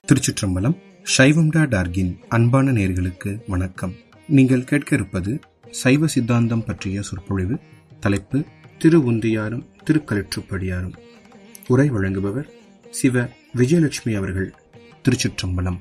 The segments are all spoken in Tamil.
திருச்சிற்றம்பலம் சைவம்டா டார்கின் அன்பான நேர்களுக்கு வணக்கம் நீங்கள் கேட்க இருப்பது சைவ சித்தாந்தம் பற்றிய சொற்பொழிவு தலைப்பு திரு உந்தியாரும் திருக்கலிற்றுப்படியாரும் உரை வழங்குபவர் சிவ விஜயலட்சுமி அவர்கள் திருச்சிற்றம்பலம்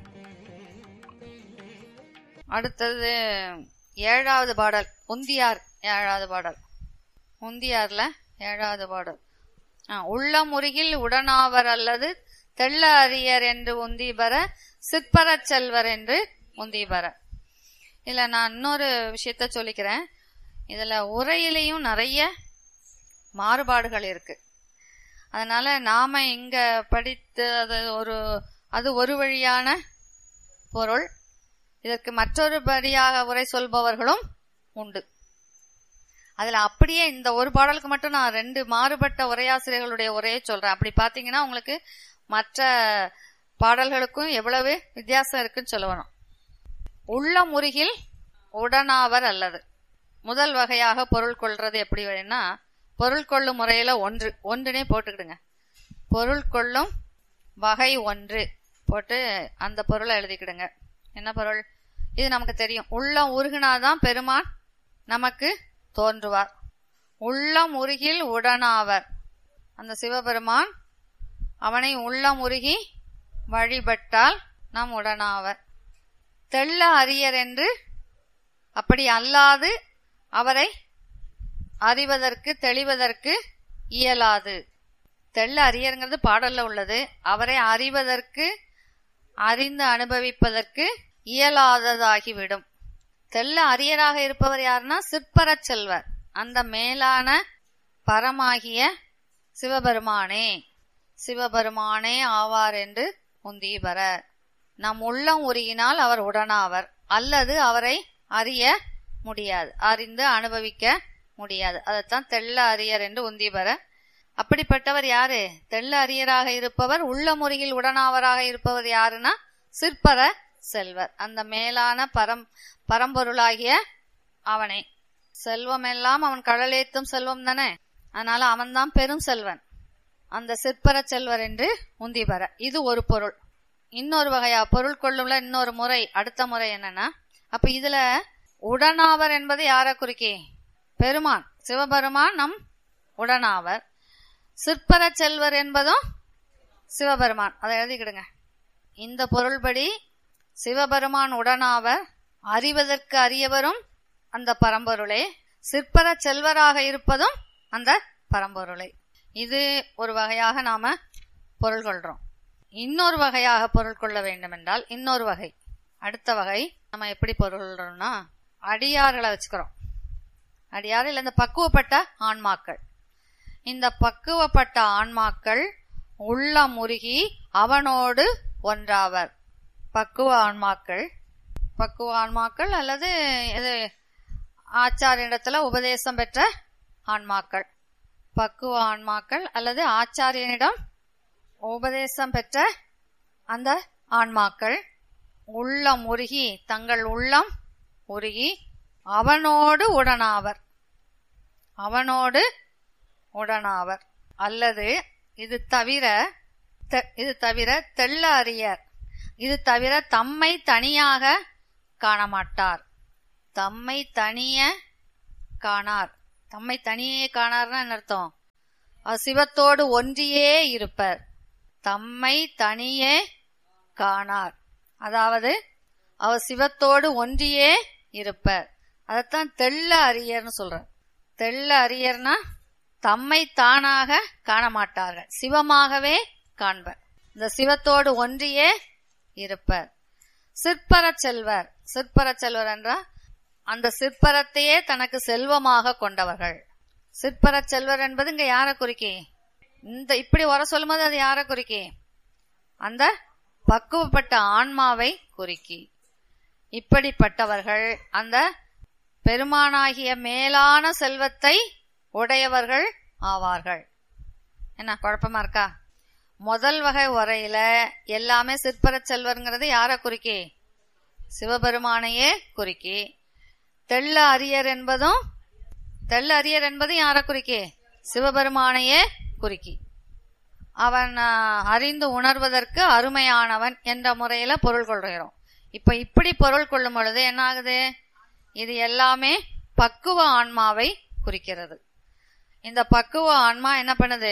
அடுத்தது ஏழாவது பாடல் உந்தியார் ஏழாவது பாடல் உந்தியார்ல ஏழாவது பாடல் ஆ, உள்ளம் உருகில் உடனாவர் அல்லது தெள்ள அரியர் என்று உந்திபர சிற்பரச் செல்வர் என்று உந்திபர இதுல நான் இன்னொரு விஷயத்த சொல்லிக்கிறேன் இதுல உரையிலையும் நிறைய மாறுபாடுகள் இருக்கு அதனால நாம இங்க படித்து அது ஒரு அது ஒரு வழியான பொருள் இதற்கு மற்றொரு படியாக உரை சொல்பவர்களும் உண்டு அதுல அப்படியே இந்த ஒரு பாடலுக்கு மட்டும் நான் ரெண்டு மாறுபட்ட உரையாசிரியர்களுடைய உரையை சொல்றேன் அப்படி பாத்தீங்கன்னா உங்களுக்கு மற்ற பாடல்களுக்கும் எவ்வளவு வித்தியாசம் இருக்குன்னு சொல்லணும் உள்ள முருகில் உடனாவர் அல்லது முதல் வகையாக பொருள் கொள்றது எப்படி வேணும்னா பொருள் கொள்ளும் முறையில ஒன்று ஒன்றுனே போட்டுக்கிடுங்க பொருள் கொள்ளும் வகை ஒன்று போட்டு அந்த பொருளை எழுதிக்கிடுங்க என்ன பொருள் இது நமக்கு தெரியும் உள்ளம் உருகினாதான் பெருமான் நமக்கு தோன்றுவார் உள்ளம் உருகில் உடனாவர் அந்த சிவபெருமான் அவனை உள்ளம் உருகி வழிபட்டால் நாம் உடனாவர் தெள்ள அரியர் என்று அப்படி அல்லாது அவரை அறிவதற்கு தெளிவதற்கு இயலாது தெள்ள அரியருங்கிறது பாடல்ல உள்ளது அவரை அறிவதற்கு அறிந்து அனுபவிப்பதற்கு இயலாததாகிவிடும் தெள்ள அரியராக இருப்பவர் யாருன்னா சிற்பரச் செல்வர் அந்த மேலான பரமாகிய சிவபெருமானே சிவபெருமானே ஆவார் என்று உந்தீபர நம் உள்ளம் உருகினால் அவர் உடனாவர் அல்லது அவரை அறிய முடியாது அறிந்து அனுபவிக்க முடியாது அதைத்தான் தெள்ள அரியர் என்று உந்தீபர அப்படிப்பட்டவர் யாரு தெள்ள அரியராக இருப்பவர் உள்ள முருகில் உடனாவராக இருப்பவர் யாருன்னா சிற்பர செல்வர் அந்த மேலான பரம் பரம்பொருளாகிய அவனே செல்வம் எல்லாம் அவன் கடலேத்தும் செல்வம் தானே அதனால அவன்தான் பெரும் செல்வன் அந்த சிற்பர செல்வர் என்று உந்திபர இது ஒரு பொருள் இன்னொரு வகையா பொருள் கொள்ளும்ல இன்னொரு முறை அடுத்த முறை என்னன்னா அப்ப இதுல உடனாவர் என்பது யார குறிக்கி பெருமான் சிவபெருமான் நம் உடனாவர் சிற்பர செல்வர் என்பதும் சிவபெருமான் அதை எழுதிக்கிடுங்க இந்த பொருள்படி சிவபெருமான் உடனாவர் அறிவதற்கு அறியவரும் அந்த பரம்பொருளே சிற்பர செல்வராக இருப்பதும் அந்த பரம்பொருளை இது ஒரு வகையாக நாம பொருள் கொள்றோம் இன்னொரு வகையாக பொருள் கொள்ள வேண்டும் என்றால் இன்னொரு வகை அடுத்த வகை நம்ம எப்படி பொருள் கொள்றோம்னா அடியார்களை வச்சுக்கிறோம் அடியார் இல்ல இந்த பக்குவப்பட்ட ஆன்மாக்கள் இந்த பக்குவப்பட்ட ஆன்மாக்கள் உள்ள முருகி அவனோடு ஒன்றாவர் பக்குவ ஆன்மாக்கள் பக்குவ ஆன்மாக்கள் அல்லது இது ஆச்சாரியனிடத்துல உபதேசம் பெற்ற ஆன்மாக்கள் பக்குவ ஆன்மாக்கள் அல்லது ஆச்சாரியனிடம் உபதேசம் பெற்ற அந்த ஆன்மாக்கள் உள்ளம் உருகி தங்கள் உள்ளம் உருகி அவனோடு உடனாவர் அவனோடு உடனாவர் அல்லது இது தவிர தெ- இது தவிர தெள்ள அறியர் இது தவிர தம்மை தனியாக காணமாட்டார் தம்மை தனிய காணார் தம்மை தனியே காணார்னா என்ன அர்த்தம் அவர் சிவத்தோடு ஒன்றியே இருப்பர் தம்மை தனியே காணார் அதாவது அவர் சிவத்தோடு ஒன்றியே இருப்பர் அதைத்தான் தெள்ள அரியர்னு சொல்றார் தெள்ள அரியர்னா தம்மை தானாக காண மாட்டார்கள் சிவமாகவே காண்பர் இந்த சிவத்தோடு ஒன்றியே இருப்பர் சிற்பர செல்வர் சிற்பர செல்வர் என்றால் அந்த சிற்பரத்தையே தனக்கு செல்வமாக கொண்டவர்கள் சிற்பர செல்வர் என்பது இங்க யார குறிக்கி இந்த இப்படி வர சொல்லும்போது அது யார குறிக்கி அந்த பக்குவப்பட்ட ஆன்மாவை குறிக்கி இப்படிப்பட்டவர்கள் அந்த பெருமானாகிய மேலான செல்வத்தை உடையவர்கள் ஆவார்கள் என்ன குழப்பமா இருக்கா முதல் வகை உரையில எல்லாமே சிற்பர செல்வர்ங்கிறது யார குறிக்கி சிவபெருமானையே குறிக்கி தெள்ள அரியர் என்பதும் தெள்ள அரியர் என்பது யார குறிக்கி சிவபெருமானையே குறிக்கி அவன் ஆஹ், அறிந்து உணர்வதற்கு அருமையானவன் என்ற முறையில பொருள் கொள்கிறோம் இப்ப இப்படி பொருள் கொள்ளும் பொழுது என்ன ஆகுது இது எல்லாமே பக்குவ ஆன்மாவை குறிக்கிறது இந்த பக்குவ ஆன்மா என்ன பண்ணுது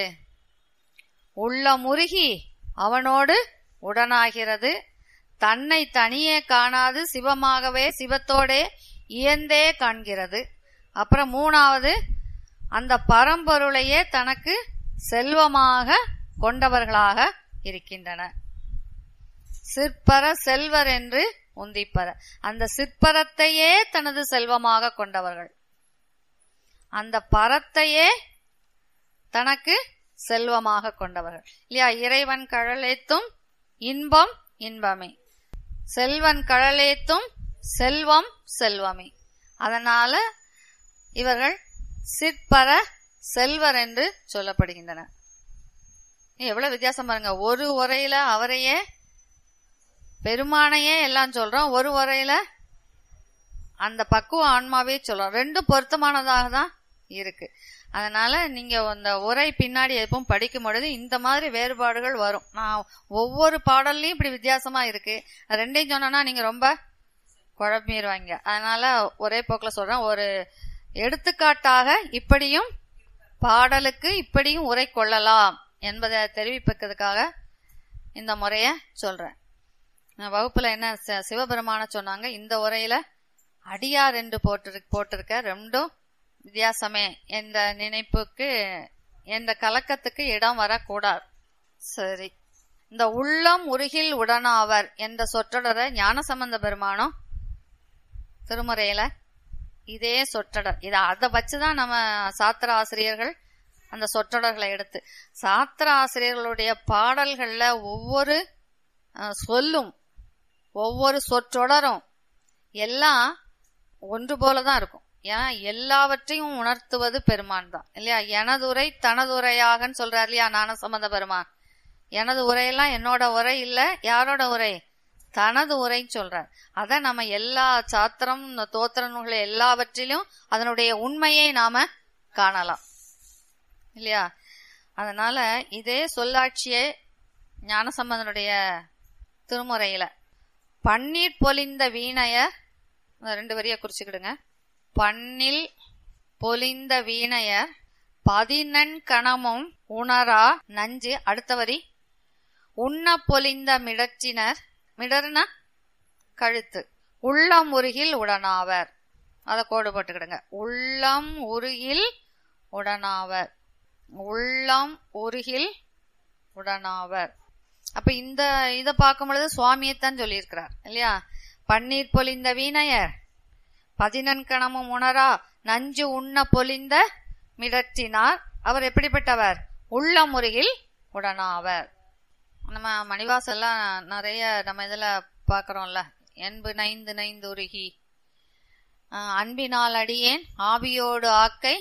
உள்ள முருகி அவனோடு உடனாகிறது தன்னை தனியே காணாது சிவமாகவே சிவத்தோடே இயந்தே காண்கிறது அப்புறம் மூணாவது அந்த பரம்பொருளையே தனக்கு செல்வமாக கொண்டவர்களாக இருக்கின்றன சிற்பர செல்வர் என்று உந்திப்பர அந்த சிற்பரத்தையே தனது செல்வமாக கொண்டவர்கள் அந்த பரத்தையே தனக்கு செல்வமாக கொண்டவர்கள் இல்லையா இறைவன் கழலேத்தும் இன்பம் இன்பமே செல்வன் கழலேத்தும் செல்வம் செல்வமே அதனால இவர்கள் சிற்பர செல்வர் என்று சொல்லப்படுகின்றனர் எவ்வளவு வித்தியாசம் பாருங்க ஒரு உரையில அவரையே பெருமானையே எல்லாம் சொல்றோம் ஒரு உரையில அந்த பக்குவ ஆன்மாவே சொல்றோம் ரெண்டும் பொருத்தமானதாக தான் இருக்கு அதனால நீங்க அந்த உரை பின்னாடி எப்பவும் படிக்கும் பொழுது இந்த மாதிரி வேறுபாடுகள் வரும் நான் ஒவ்வொரு பாடல்லையும் இப்படி வித்தியாசமா இருக்கு ரெண்டையும் சொன்னோன்னா நீங்க ரொம்ப குழப்பிடுவாங்க அதனால ஒரே போக்குல சொல்றேன் ஒரு எடுத்துக்காட்டாக இப்படியும் பாடலுக்கு இப்படியும் உரை கொள்ளலாம் என்பதை தெரிவிப்பதற்காக இந்த முறைய சொல்றேன் நான் வகுப்புல என்ன ச- சிவபெருமான சொன்னாங்க இந்த உரையில அடியார் என்று போட்டு போட்டிருக்க ரெண்டும் வித்தியாசமே என்ற நினைப்புக்கு என்ற கலக்கத்துக்கு இடம் வரக்கூடாது சரி இந்த உள்ளம் உருகில் உடனாவர் என்ற சொற்றொடரை ஞானசம்பந்த பெருமானம் திருமுறையில இதே சொற்றொடர் இதை அதை வச்சுதான் நம்ம சாத்திர ஆசிரியர்கள் அந்த சொற்றொடர்களை எடுத்து சாத்திர ஆசிரியர்களுடைய பாடல்கள்ல ஒவ்வொரு அஹ், சொல்லும் ஒவ்வொரு சொற்றொடரும் எல்லாம் ஒன்று போலதான் இருக்கும் ஏன்னா எல்லாவற்றையும் உணர்த்துவது பெருமான் தான் இல்லையா எனதுரை தனதுரையாகன்னு சொல்றாரு இல்லையா ஞான சம்பந்த பெருமான் எனது உரையெல்லாம் என்னோட உரை இல்ல யாரோட உரை தனது உரைன்னு சொல்றார் அத நம்ம எல்லா சாத்திரம் இந்த தோத்திர நூல்கள் எல்லாவற்றிலும் அதனுடைய உண்மையை நாம காணலாம் இல்லையா அதனால இதே சொல்லாட்சியே ஞானசம்பந்தனுடைய திருமுறையில பன்னீர் பொலிந்த வீணையர் இந்த ரெண்டு வரியை குறிச்சுக்கிடுங்க பன்னில் பொலிந்த வீணையர் பதினெண் கணமும் உணரா நஞ்சு அடுத்த வரி உண்ண பொலிந்த மிடற்றினர் மிடர்னா கழுத்து உள்ளம் உருகில் உடனாவர் அதை கோடு போட்டுக்கிடுங்க உள்ளம் உருகில் உடனாவர் உள்ளம் உருகில் உடனாவர் அப்ப இந்த இத பார்க்கும் பொழுது சுவாமியைத்தான் சொல்லியிருக்கிறார் இல்லையா பன்னீர் பொலிந்த வீணையர் பதினன்கணமும் உணரா நஞ்சு உண்ண பொலிந்த மிடற்றினார் அவர் எப்படிப்பட்டவர் உள்ள முறையில் உடனாவர் நம்ம மணிவாசெல்லாம் நிறைய நம்ம இதுல பாக்குறோம்ல என்பு நைந்து நைந்து உருகி ஆஹ், அன்பினால் அடியேன் ஆவியோடு ஆக்கை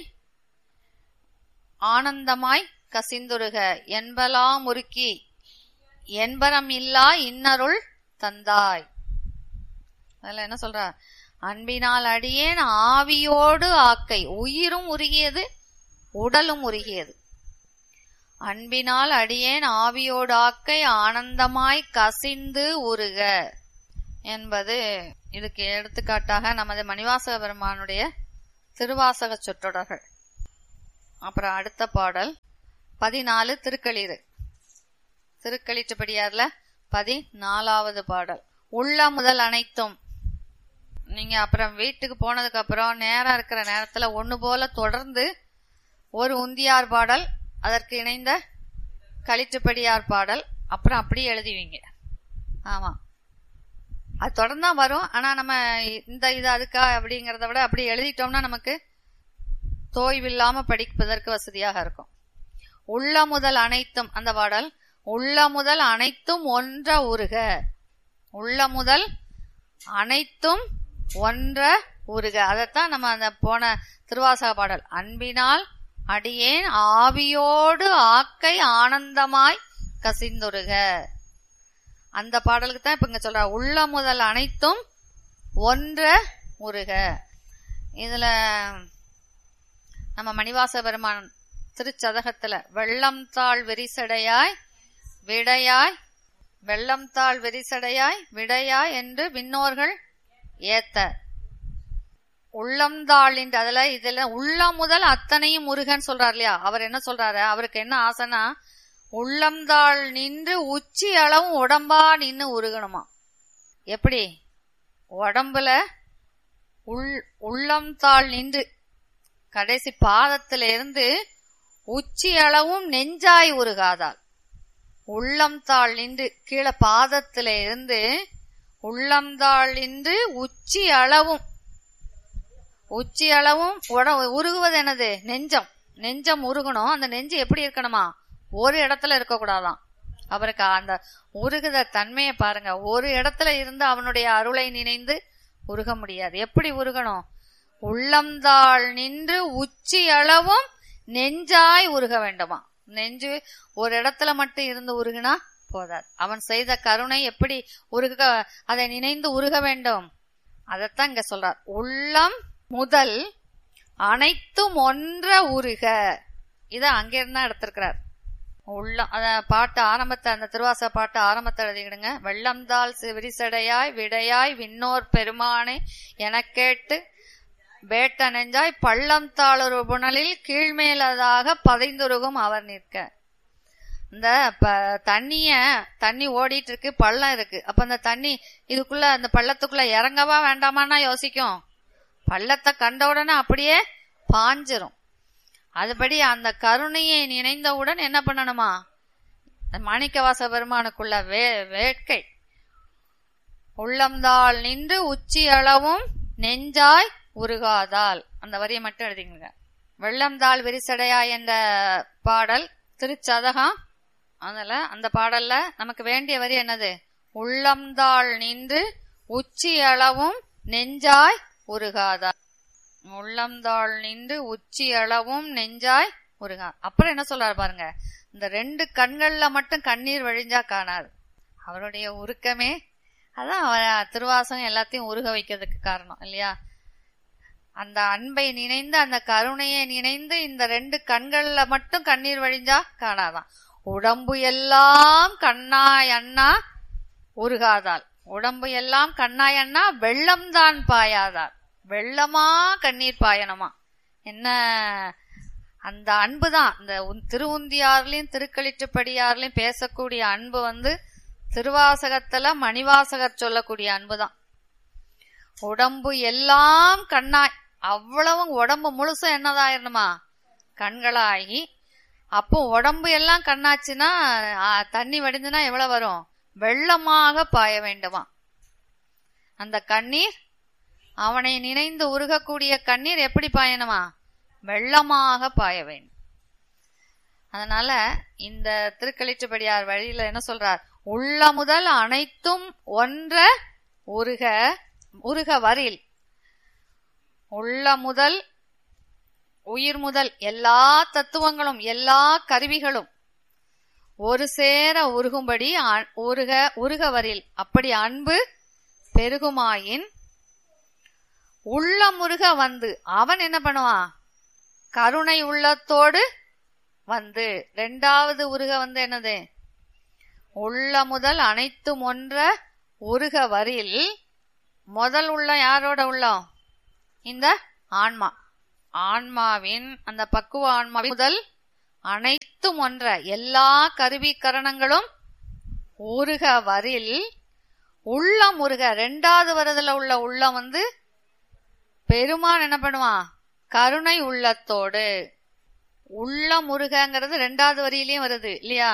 ஆனந்தமாய் கசிந்துருக என்பலாம் உருக்கி என்பரம் இல்லா இன்னருள் தந்தாய் அதுல என்ன சொல்ற அன்பினால் அடியேன் ஆவியோடு ஆக்கை உயிரும் உருகியது உடலும் உருகியது அன்பினால் அடியேன் ஆவியோடு ஆக்கை ஆனந்தமாய் கசிந்து உருக என்பது இதுக்கு எடுத்துக்காட்டாக நமது மணிவாசக பெருமானுடைய திருவாசக சொற்றொடர்கள் அப்புறம் அடுத்த பாடல் பதினாலு திருக்களீரு திருக்களிற்றுப்படியார்ல பதினாலாவது பாடல் உள்ள முதல் அனைத்தும் நீங்க அப்புறம் வீட்டுக்கு போனதுக்கு அப்புறம் நேரம் இருக்கிற நேரத்துல ஒண்ணு போல தொடர்ந்து ஒரு உந்தியார் பாடல் அதற்கு இணைந்த களிற்றுப்படியார் பாடல் அப்புறம் அப்படியே எழுதுவீங்க ஆமா அது தொடர்ந்து தான் வரும் ஆனா நம்ம இந்த இது அதுக்கா அப்படிங்கறத விட அப்படி எழுதிட்டோம்னா நமக்கு தோய்வில்லாம படிப்பதற்கு வசதியாக இருக்கும் உள்ள முதல் அனைத்தும் அந்த பாடல் உள்ள முதல் அனைத்தும் ஒன்ற உருக உள்ள முதல் அனைத்தும் ஒன்ற உருக அதைத்தான் நம்ம அந்த போன திருவாசக பாடல் அன்பினால் அடியேன் ஆவியோடு ஆக்கை ஆனந்தமாய் கசிந்துருக அந்த பாடலுக்கு தான் இப்ப இங்க சொல்ற உள்ள முதல் அனைத்தும் ஒன்ற உருக இதுல நம்ம மணிவாச பெருமான் திருச்சதகத்துல வெள்ளம் தாழ் விரிசடையாய் விடையாய் வெள்ளம் தாழ் விரிசடையாய் விடையாய் என்று விண்ணோர்கள் ஏத்த உள்ளம் தாழின்ற அதுல இதுல உள்ளம் முதல் அத்தனையும் முருகன் சொல்றார் இல்லையா அவர் என்ன சொல்றாரு அவருக்கு என்ன ஆசைனா உள்ளம் தாழ் நின்று உச்சி அளவும் உடம்பா நின்னு உருகணுமா எப்படி உடம்புல உள் உள்ளம் தாழ் நின்று கடைசி பாதத்தில இருந்து உச்சி அளவும் நெஞ்சாய் உருகாதால் உள்ளம் தாழ் நின்று கீழே பாதத்தில இருந்து உள்ளம் தாழ் நின்று உச்சி அளவும் உச்சி அளவும் உட உருகுவது என்னது நெஞ்சம் நெஞ்சம் உருகணும் அந்த நெஞ்சு எப்படி இருக்கணுமா ஒரு இடத்துல இருக்கக்கூடாதாம் அவருக்கு அந்த உருகுத தன்மையை பாருங்க ஒரு இடத்துல இருந்து அவனுடைய அருளை நினைந்து உருக முடியாது எப்படி உருகணும் உள்ளம்தாள் நின்று உச்சி அளவும் நெஞ்சாய் உருக வேண்டுமா நெஞ்சு ஒரு இடத்துல மட்டும் இருந்து உருகுனா போதாது அவன் செய்த கருணை எப்படி உருக அதை நினைந்து உருக வேண்டும் அதைத்தான் இங்க சொல்றார் உள்ளம் முதல் அனைத்தும் ஒன்ற உருக இத அங்கிருந்தா எடுத்திருக்கிறார் உள்ள அத பாட்டு ஆரம்பத்தை அந்த திருவாச பாட்டு ஆரம்பத்தை எழுதிக்கிடுங்க வெள்ளம்தால் விரிசடையாய் விடையாய் விண்ணோர் பெருமானை எனக் கேட்டு வேட்ட நெஞ்சாய் பள்ளம் தாளொரு புனலில் கீழ்மேலதாக பதைந்துருகும் அவர் நிற்க இந்த ப- தண்ணிய தண்ணி ஓடிட்டு இருக்கு பள்ளம் இருக்கு அப்ப அந்த தண்ணி இதுக்குள்ள அந்த பள்ளத்துக்குள்ள இறங்கவா வேண்டாமான்னா யோசிக்கும் பள்ளத்தை கண்ட உடனே அப்படியே பாஞ்சிரும் அதுபடி அந்த கருணையை நினைந்தவுடன் என்ன பண்ணணுமா மாணிக்கவாச பெருமானுக்குள்ள வே வேட்கை உள்ளம்தாள் நின்று உச்சி அளவும் நெஞ்சாய் உருகாதால் அந்த வரியை மட்டும் எழுதிங்க வெள்ளம்தாள் விரிசடையா என்ற பாடல் திருச்சதகம் அதுல அந்த பாடல்ல நமக்கு வேண்டிய வரி என்னது உள்ளம்தாள் நின்று உச்சி அளவும் நெஞ்சாய் உருகாதால் உள்ளம்தாள் நின்று உச்சி அளவும் நெஞ்சாய் உருகா அப்புறம் என்ன சொல்றாரு பாருங்க இந்த ரெண்டு கண்கள்ல மட்டும் கண்ணீர் வழிஞ்சா காணாது அவருடைய உருக்கமே அதான் அவர் திருவாசகம் எல்லாத்தையும் உருக வைக்கிறதுக்கு காரணம் இல்லையா அந்த அன்பை நினைந்து அந்த கருணையை நினைந்து இந்த ரெண்டு கண்கள்ல மட்டும் கண்ணீர் வழிஞ்சா காணாதான் உடம்பு எல்லாம் கண்ணாய் அண்ணா உருகாதால் உடம்பு எல்லாம் கண்ணாய் அண்ணா வெள்ளம்தான் பாயாதால் வெள்ளமா கண்ணீர் பாயணுமா என்ன அந்த அன்பு தான் இந்த உன்- திருவுந்தியார்லயும் திருக்களிற்றுப்படியார்லயும் பேசக்கூடிய அன்பு வந்து திருவாசகத்துல மணிவாசகர் சொல்லக்கூடிய அன்பு தான் உடம்பு எல்லாம் கண்ணாய் அவ்வளவும் உடம்பு முழுசும் என்னதாயிரணுமா கண்களாகி அப்போ உடம்பு எல்லாம் கண்ணாச்சுன்னா ஆ, தண்ணி வடிஞ்சுனா எவ்வளவு வரும் வெள்ளமாக பாய வேண்டுமா அந்த கண்ணீர் அவனை நினைந்து உருகக்கூடிய கண்ணீர் எப்படி பாயணுமா வெள்ளமாக பாய வேண்டும் அதனால இந்த திருக்களிற்றுப்படியார் வழியில என்ன சொல்றார் உள்ள முதல் அனைத்தும் ஒன்ற உருக உருக வரில் உள்ள முதல் உயிர் முதல் எல்லா தத்துவங்களும் எல்லா கருவிகளும் ஒரு சேர உருகும்படி அ- உருக உருக வரில் அப்படி அன்பு பெருகுமாயின் உள்ள முருக வந்து அவன் என்ன பண்ணுவான் கருணை உள்ளத்தோடு வந்து ரெண்டாவது உருக வந்து என்னது உள்ள முதல் அனைத்தும் ஒன்ற உருக வரில் முதல் உள்ள யாரோட உள்ளம் இந்த ஆன்மா ஆன்மாவின் அந்த பக்குவ ஆன்மாவின் முதல் அனைத்தும் ஒன்ற எல்லா கருவி கரணங்களும் உருக வரில் உள்ளம் உருக ரெண்டாவது வரதுல உள்ள உள்ளம் வந்து பெருமான் என்ன பண்ணுவான் கருணை உள்ளத்தோடு உள்ள முருகங்கிறது ரெண்டாவது வரியிலயும் வருது இல்லையா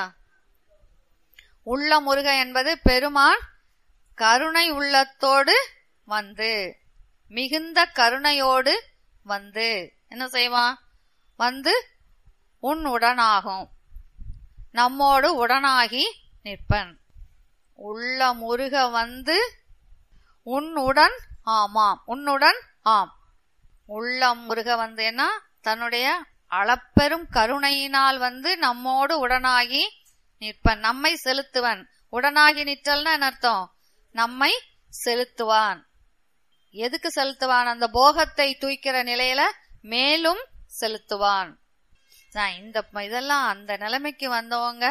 உள்ள முருக என்பது பெருமான் கருணை உள்ளத்தோடு வந்து மிகுந்த கருணையோடு வந்து என்ன செய்வான் வந்து உன் உடனாகும் நம்மோடு உடனாகி நிற்பன் உள்ள முருக வந்து உன்னுடன் ஆமாம் உன்னுடன் ஆம் உள்ளம் முருக வந்து என்ன தன்னுடைய அளப்பெரும் கருணையினால் வந்து நம்மோடு உடனாகி நிற்பன் நம்மை செலுத்துவன் உடனாகி நிற்றல்னா என்ன அர்த்தம் நம்மை செலுத்துவான் எதுக்கு செலுத்துவான் அந்த போகத்தை தூய்க்கிற நிலையில மேலும் செலுத்துவான் நான் இந்த ப- இதெல்லாம் அந்த நிலைமைக்கு வந்தவங்க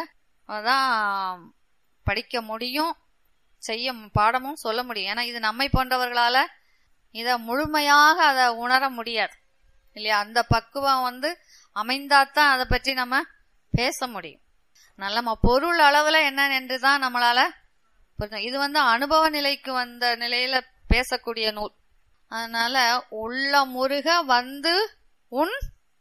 தான் படிக்க முடியும் செய்ய பாடமும் சொல்ல முடியும் ஏன்னா இது நம்மை போன்றவர்களால இத முழுமையாக அதை உணர முடியாது இல்லையா அந்த பக்குவம் வந்து அமைந்தாதான் அதை பற்றி நம்ம பேச முடியும் நல்ல நம்ம பொருள் அளவுல என்ன என்று தான் நம்மளால புரிஞ்சு- இது வந்து அனுபவ நிலைக்கு வந்த நிலையில பேசக்கூடிய நூல் அதனால உள்ள முருக வந்து உன்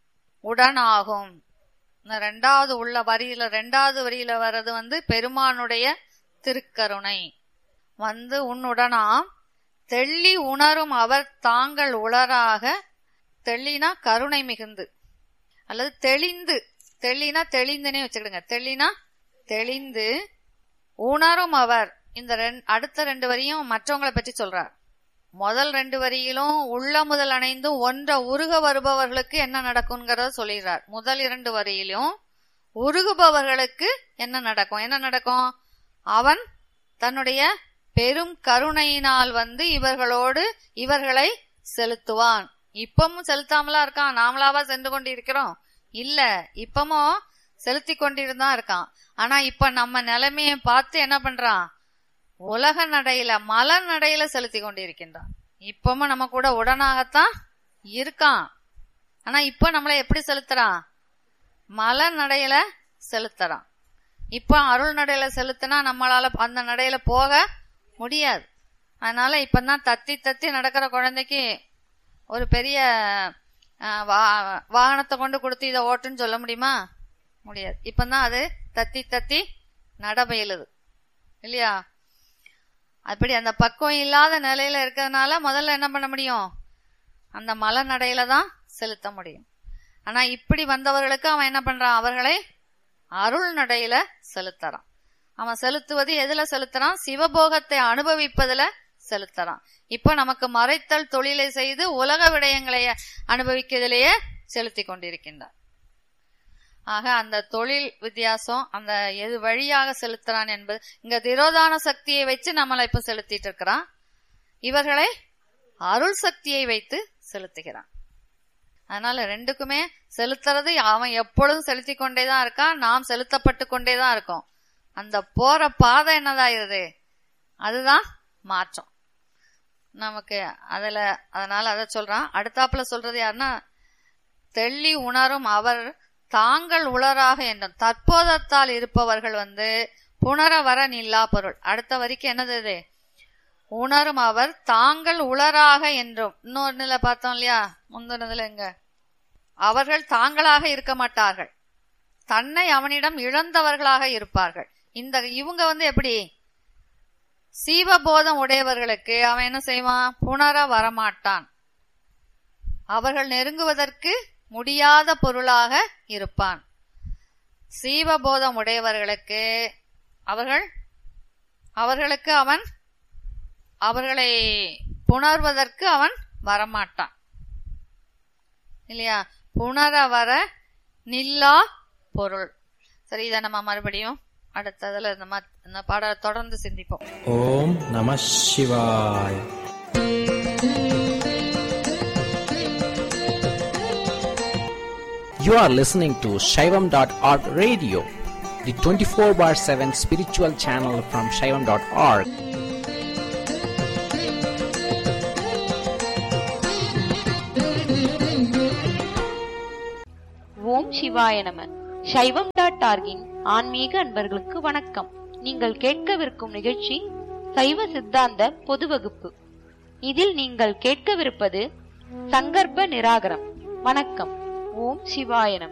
உடனாகும் இந்த ரெண்டாவது உள்ள வரியில ரெண்டாவது வரியில வர்றது வந்து பெருமானுடைய திருக்கருணை வந்து உன்னுடனாம் தெள்ளி உணரும் அவர் தாங்கள் உளராக தெள்ளினா கருணை மிகுந்து அல்லது தெளிந்து தெளினா தெளிந்துனே வச்சுக்கிடுங்க தெளினா தெளிந்து உணரும் அவர் இந்த ரெண்- அடுத்த ரெண்டு வரியும் மற்றவங்களை பற்றி சொல்றார் முதல் ரெண்டு வரியிலும் உள்ள முதல் அணைந்தும் ஒன்ற உருக வருபவர்களுக்கு என்ன நடக்கும்ங்கிறத சொல்லிடுறார் முதல் இரண்டு வரியிலும் உருகுபவர்களுக்கு என்ன நடக்கும் என்ன நடக்கும் அவன் தன்னுடைய பெரும் கருணையினால் வந்து இவர்களோடு இவர்களை செலுத்துவான் இப்பமும் செலுத்தாமலா இருக்கான் நாமளாவா சென்று கொண்டு இருக்கிறோம் இல்ல இப்பமும் செலுத்தி கொண்டிருந்தான் இருக்கான் ஆனா இப்ப நம்ம நிலைமையை பார்த்து என்ன பண்றான் உலக நடையில மல நடையில செலுத்தி கொண்டிருக்கின்றான் இப்பவும் நம்ம கூட உடனாகத்தான் இருக்கான் ஆனா இப்ப நம்மளை எப்படி செலுத்துறான் மல நடையில செலுத்துறான் இப்ப அருள் நடையில செலுத்தினா நம்மளால அந்த நடையில போக முடியாது அதனால இப்பதான் தத்தி தத்தி நடக்கிற குழந்தைக்கு ஒரு பெரிய அஹ், வா- வாகனத்தை கொண்டு கொடுத்து இதை ஓட்டுன்னு சொல்ல முடியுமா முடியாது இப்பதான் அது தத்தி தத்தி நடபயிலுது இல்லையா அப்படி அந்த பக்குவம் இல்லாத நிலையில இருக்கிறதுனால முதல்ல என்ன பண்ண முடியும் அந்த மலை நடையில தான் செலுத்த முடியும் ஆனா இப்படி வந்தவர்களுக்கு அவன் என்ன பண்றான் அவர்களை அருள் நடையில செலுத்துறான் அவன் செலுத்துவது எதுல செலுத்துறான் சிவபோகத்தை அனுபவிப்பதுல செலுத்துறான் இப்ப நமக்கு மறைத்தல் தொழிலை செய்து உலக விடயங்களை அனுபவிக்கிறதுலயே செலுத்தி கொண்டிருக்கின்றான் ஆக அந்த தொழில் வித்தியாசம் அந்த எது வழியாக செலுத்துறான் என்பது இங்க திரோதான சக்தியை வச்சு நம்மளை இப்ப செலுத்திட்டு இருக்கிறான் இவர்களை அருள் சக்தியை வைத்து செலுத்துகிறான் அதனால ரெண்டுக்குமே செலுத்துறது அவன் எப்பொழுதும் செலுத்தி கொண்டேதான் இருக்கான் நாம் செலுத்தப்பட்டு கொண்டேதான் இருக்கோம் அந்த போற பாதை என்னதாயிருது அதுதான் மாற்றம் நமக்கு அதுல அதனால அதை சொல்றான் அடுத்தாப்புல சொல்றது யாருன்னா தெள்ளி உணரும் அவர் தாங்கள் உளராக என்றும் தற்போதத்தால் இருப்பவர்கள் வந்து புணர வர நில்லா பொருள் அடுத்த வரைக்கும் என்னது இது உணரும் அவர் தாங்கள் உளராக என்றும் இன்னொன்னுல பார்த்தோம் இல்லையா முந்தினதுல எங்க அவர்கள் தாங்களாக இருக்க மாட்டார்கள் தன்னை அவனிடம் இழந்தவர்களாக இருப்பார்கள் இந்த இவங்க வந்து எப்படி சீவபோதம் உடையவர்களுக்கு அவன் என்ன செய்வான் புணர வரமாட்டான் அவர்கள் நெருங்குவதற்கு முடியாத பொருளாக இருப்பான் சீவபோதம் உடையவர்களுக்கு அவர்கள் அவர்களுக்கு அவன் அவர்களை புணர்வதற்கு அவன் வரமாட்டான் இல்லையா புணர வர நில்லா பொருள் சரி இதை நம்ம மறுபடியும் அடுத்ததுல இந்த மா- இந்த பாட தொடர்ந்து சிந்திப்போம் ஓம் நம சிவாய் You are listening to Shaivam.org radio, the 24 bar 7 spiritual channel from Shaivam.org. ஓம் சிவாய நம சைவம் டாட் ஆர்கின் ஆன்மீக அன்பர்களுக்கு வணக்கம் நீங்கள் கேட்கவிருக்கும் நிகழ்ச்சி சைவ சித்தாந்த பொது வகுப்பு இதில் நீங்கள் கேட்கவிருப்பது சங்கற்ப நிராகரம் வணக்கம் ஓம் சிவாய நம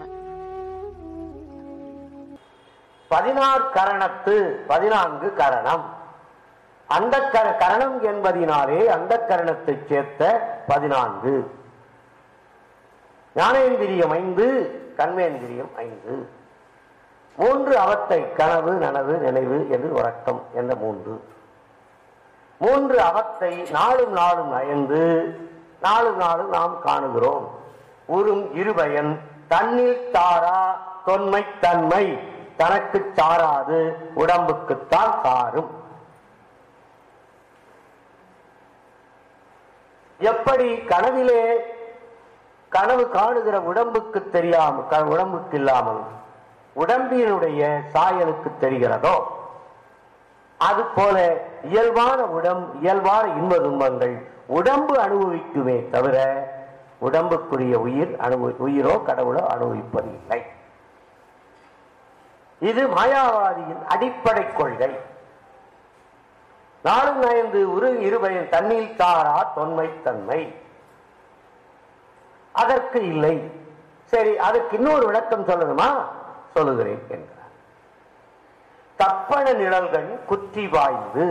பதினாறு கரணத்து பதினான்கு கரணம் அந்த கரணம் என்பதினாலே அந்த கரணத்தைச் சேர்த்த பதினான்கு ஞானேந்திரியம் ஐந்து கண்மேந்திரியம் ஐந்து மூன்று அவத்தை கனவு நனவு நினைவு என்று உறக்கம் என்ற மூன்று மூன்று அவத்தை நாளும் நாளும் நயந்து நாளும் நாளும் நாம் காணுகிறோம் உறும் இருபயன் தன்னில் தாரா தொன்மை தன்மை தனக்கு சாராது உடம்புக்குத்தான் சாரும் எப்படி கனவிலே கனவு காணுகிற உடம்புக்கு தெரியாமல் க- உடம்புக்கு இல்லாமல் உடம்பினுடைய சாயலுக்கு தெரிகிறதோ அது போல இயல்பான உடம் இயல்பான இன்ப துன்பங்கள் உடம்பு அனுபவிக்குமே தவிர உடம்புக்குரிய உயிர் அனுபவி உயிரோ கடவுளோ அனுபவிப்பது இல்லை இது மாயாவாதியின் அடிப்படை கொள்கை நாளும் நயந்து உரு இருபயன் தண்ணீர் தாரா தொன்மை தன்மை அதற்கு இல்லை சரி அதுக்கு இன்னொரு விளக்கம் சொல்லணுமா சொல்லுகிறேன் என்கிறார் தப்பண நிழல்கள் குற்றி வாய்ந்து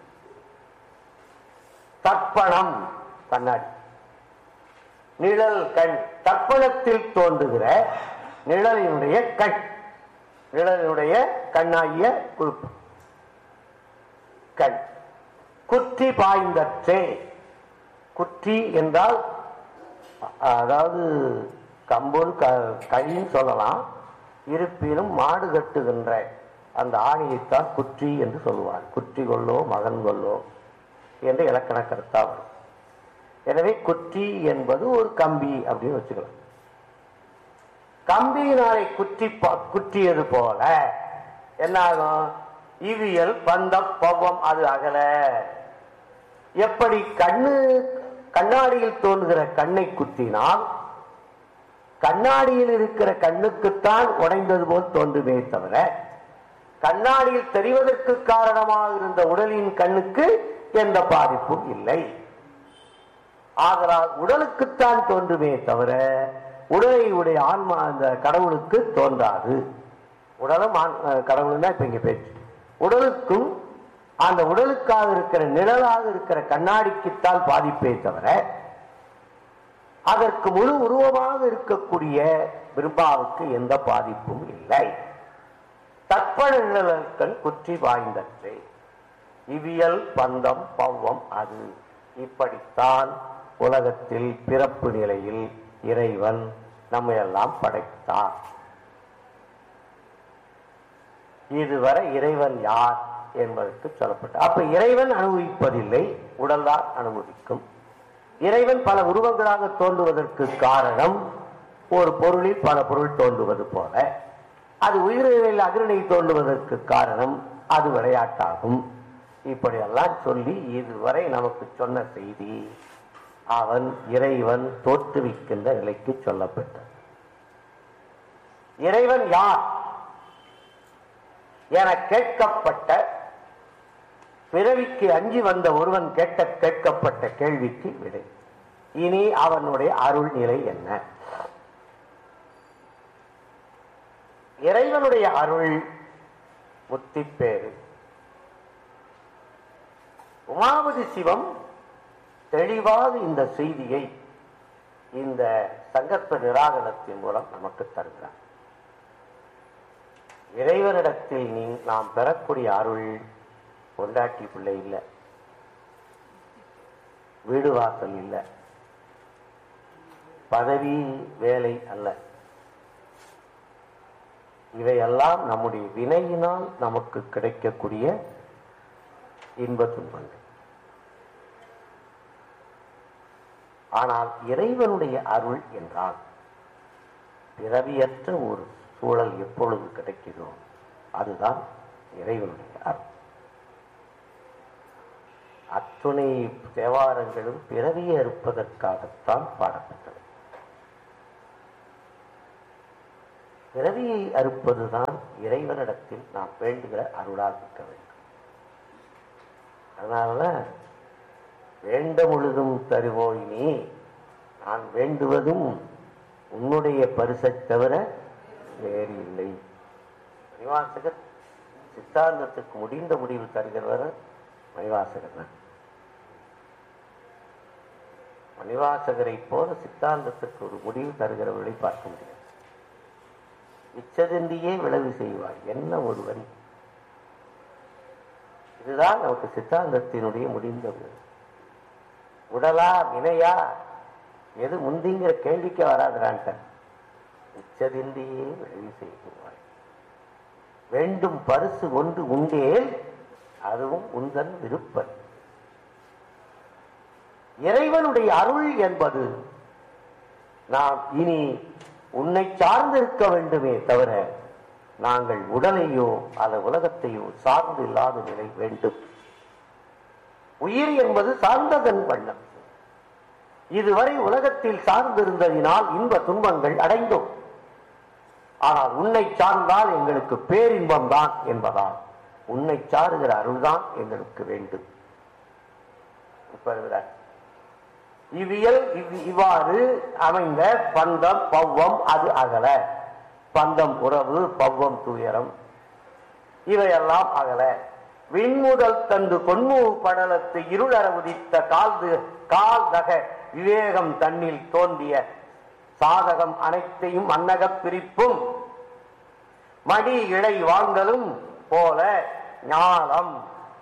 தர்ப்பணம் கண்ணாடி நிழல் கண் தர்ப்பணத்தில் தோன்றுகிற நிழலினுடைய கண் நிழலினுடைய கண்ணாகிய குழுப்பு கண் குற்றி பாய்ந்தற்றே குற்றி என்றால் அதாவது கம்பொன் க கழின்னு சொல்லலாம் இருப்பினும் மாடு கட்டுகின்ற அந்த ஆணியைத்தான் குற்றி என்று சொல்லுவார் குற்றி கொள்ளோ மகன் கொள்ளோ என்று இலக்கண கருத்தா வரும் எனவே குற்றி என்பது ஒரு கம்பி அப்படின்னு வச்சுக்கலாம் கம்பியினாலே குற்றி ப- குற்றியது போல என்ன ஆகும் இவியல் பந்த பவம் அது அகல எப்படி கண்ணு கண்ணாடியில் தோன்றுகிற கண்ணை குத்தினால் கண்ணாடியில் இருக்கிற கண்ணுக்குத்தான் உடைந்தது போல் தோன்றுமே தவிர கண்ணாடியில் தெரிவதற்கு காரணமாக இருந்த உடலின் கண்ணுக்கு எந்த பாதிப்பும் இல்லை ஆதலால் உடலுக்குத்தான் தோன்றுமே தவிர உடலை உடைய ஆன்மா அந்த கடவுளுக்கு தோன்றாது உடலும் ஆண்- அஹ் கடவுள்னா இப்ப இங்க பேச்சு உடலுக்கும் அந்த உடலுக்காக இருக்கிற நிழலாக இருக்கிற கண்ணாடிக்குத்தான் பாதிப்பே தவிர அதற்கு முழு உருவமாக இருக்கக்கூடிய பிரம்மாவுக்கு எந்த பாதிப்பும் இல்லை தற்பன நிழல்கள் குற்றி வாய்ந்தற்றே இவியல் பந்தம் பவ்வம் அது இப்படித்தான் உலகத்தில் பிறப்பு நிலையில் இறைவன் நம்மையெல்லாம் படைத்தார் இதுவரை இறைவன் யார் என்பதற்கு சொல்லப்பட்ட அப்ப இறைவன் அனுபவிப்பதில்லை உடல்தான் அனுபவிக்கும் இறைவன் பல உருவங்களாக தோன்றுவதற்கு காரணம் ஒரு பொருளில் பல பொருள் தோன்றுவது போல அது உயிரில் அகிரணை தோன்றுவதற்கு காரணம் அது விளையாட்டாகும் இப்படியெல்லாம் சொல்லி இதுவரை நமக்கு சொன்ன செய்தி அவன் இறைவன் தோற்றுவிக்கின்ற நிலைக்கு சொல்லப்பட்டது இறைவன் யார் என கேட்கப்பட்ட பிறவிக்கு அஞ்சி வந்த ஒருவன் கேட்ட கேட்கப்பட்ட கேள்விக்கு விடை இனி அவனுடைய அருள் நிலை என்ன இறைவனுடைய அருள் முத்திப்பேறு உமாபதி சிவம் தெளிவாக இந்த செய்தியை இந்த சங்கற்ப நிராகரணத்தின் மூலம் நமக்கு தருகிறார் இறைவனிடத்தில் நீ நாம் பெறக்கூடிய அருள் பொண்டாட்டி பிள்ளை இல்லை வீடு வாசல் இல்லை பதவி வேலை அல்ல இவையெல்லாம் நம்முடைய வினையினால் நமக்கு கிடைக்கக்கூடிய இன்ப துன்பங்கள் ஆனால் இறைவனுடைய அருள் என்றால் பிறவியற்ற ஒரு சூழல் எப்பொழுது கிடைக்குதோ அதுதான் இறைவனுடைய அருள் அத்துணை தேவாரங்களும் பிறவியை அறுப்பதற்காகத்தான் பாடப்பட்டது பிறவியை அறுப்பதுதான் இறைவனிடத்தில் நாம் வேண்டுகிற அருளாக இருக்க வேண்டும் அதனால வேண்ட முழுதும் தருவோய் நீ நான் வேண்டுவதும் உன்னுடைய பரிசைத் தவிர வேறு இல்லை மணிவாசகர் சித்தாந்தத்துக்கு முடிந்த முடிவு தருகிறவர் மணிவாசகர் தான் மணிவாசகரை போல சித்தாந்தத்துக்கு ஒரு முடிவு தருகிறவர்களை பார்க்க முடியாது இச்சதென்றியே விளைவு செய்வார் என்ன ஒரு வரி இதுதான் நமக்கு சித்தாந்தத்தினுடைய முடிந்த முடிவு உடலா வினையா எது முந்திங்கிற கேள்விக்கு வராதுடான்ட்ட இச்சதின்றியே விளைவு செய்வாய் வேண்டும் பரிசு ஒன்று உண்டேல் அதுவும் உந்தன் விருப்பம் இறைவனுடைய அருள் என்பது நாம் இனி உன்னை சார்ந்து இருக்க வேண்டுமே தவிர நாங்கள் உடலையோ அல்ல உலகத்தையோ சார்ந்து இல்லாத நிலை வேண்டும் உயிர் என்பது சார்ந்ததன் வண்ணம் இதுவரை உலகத்தில் சார்ந்திருந்ததினால் இன்ப துன்பங்கள் அடைந்தோம் ஆனால் உன்னை சார்ந்தால் எங்களுக்கு பேரின்பம் தான் என்பதால் உன்னை சாருகிற அருள்தான் எங்களுக்கு வேண்டும் இப்ப இருக்கிறார். இவ்வியல் இவ்- இவ்வாறு அமைந்த பந்தம் பவ்வம் அது அகல பந்தம் உறவு பவ்வம் துயரம் இவையெல்லாம் அகல விண்முதல் தந்து பொன்மு படலத்து இருளற உதித்த கால்து கால் தக விவேகம் தன்னில் தோன்றிய சாதகம் அனைத்தையும் அன்னகப் பிரிப்பும் மடி இழை வாங்கலும் போல ஞானம்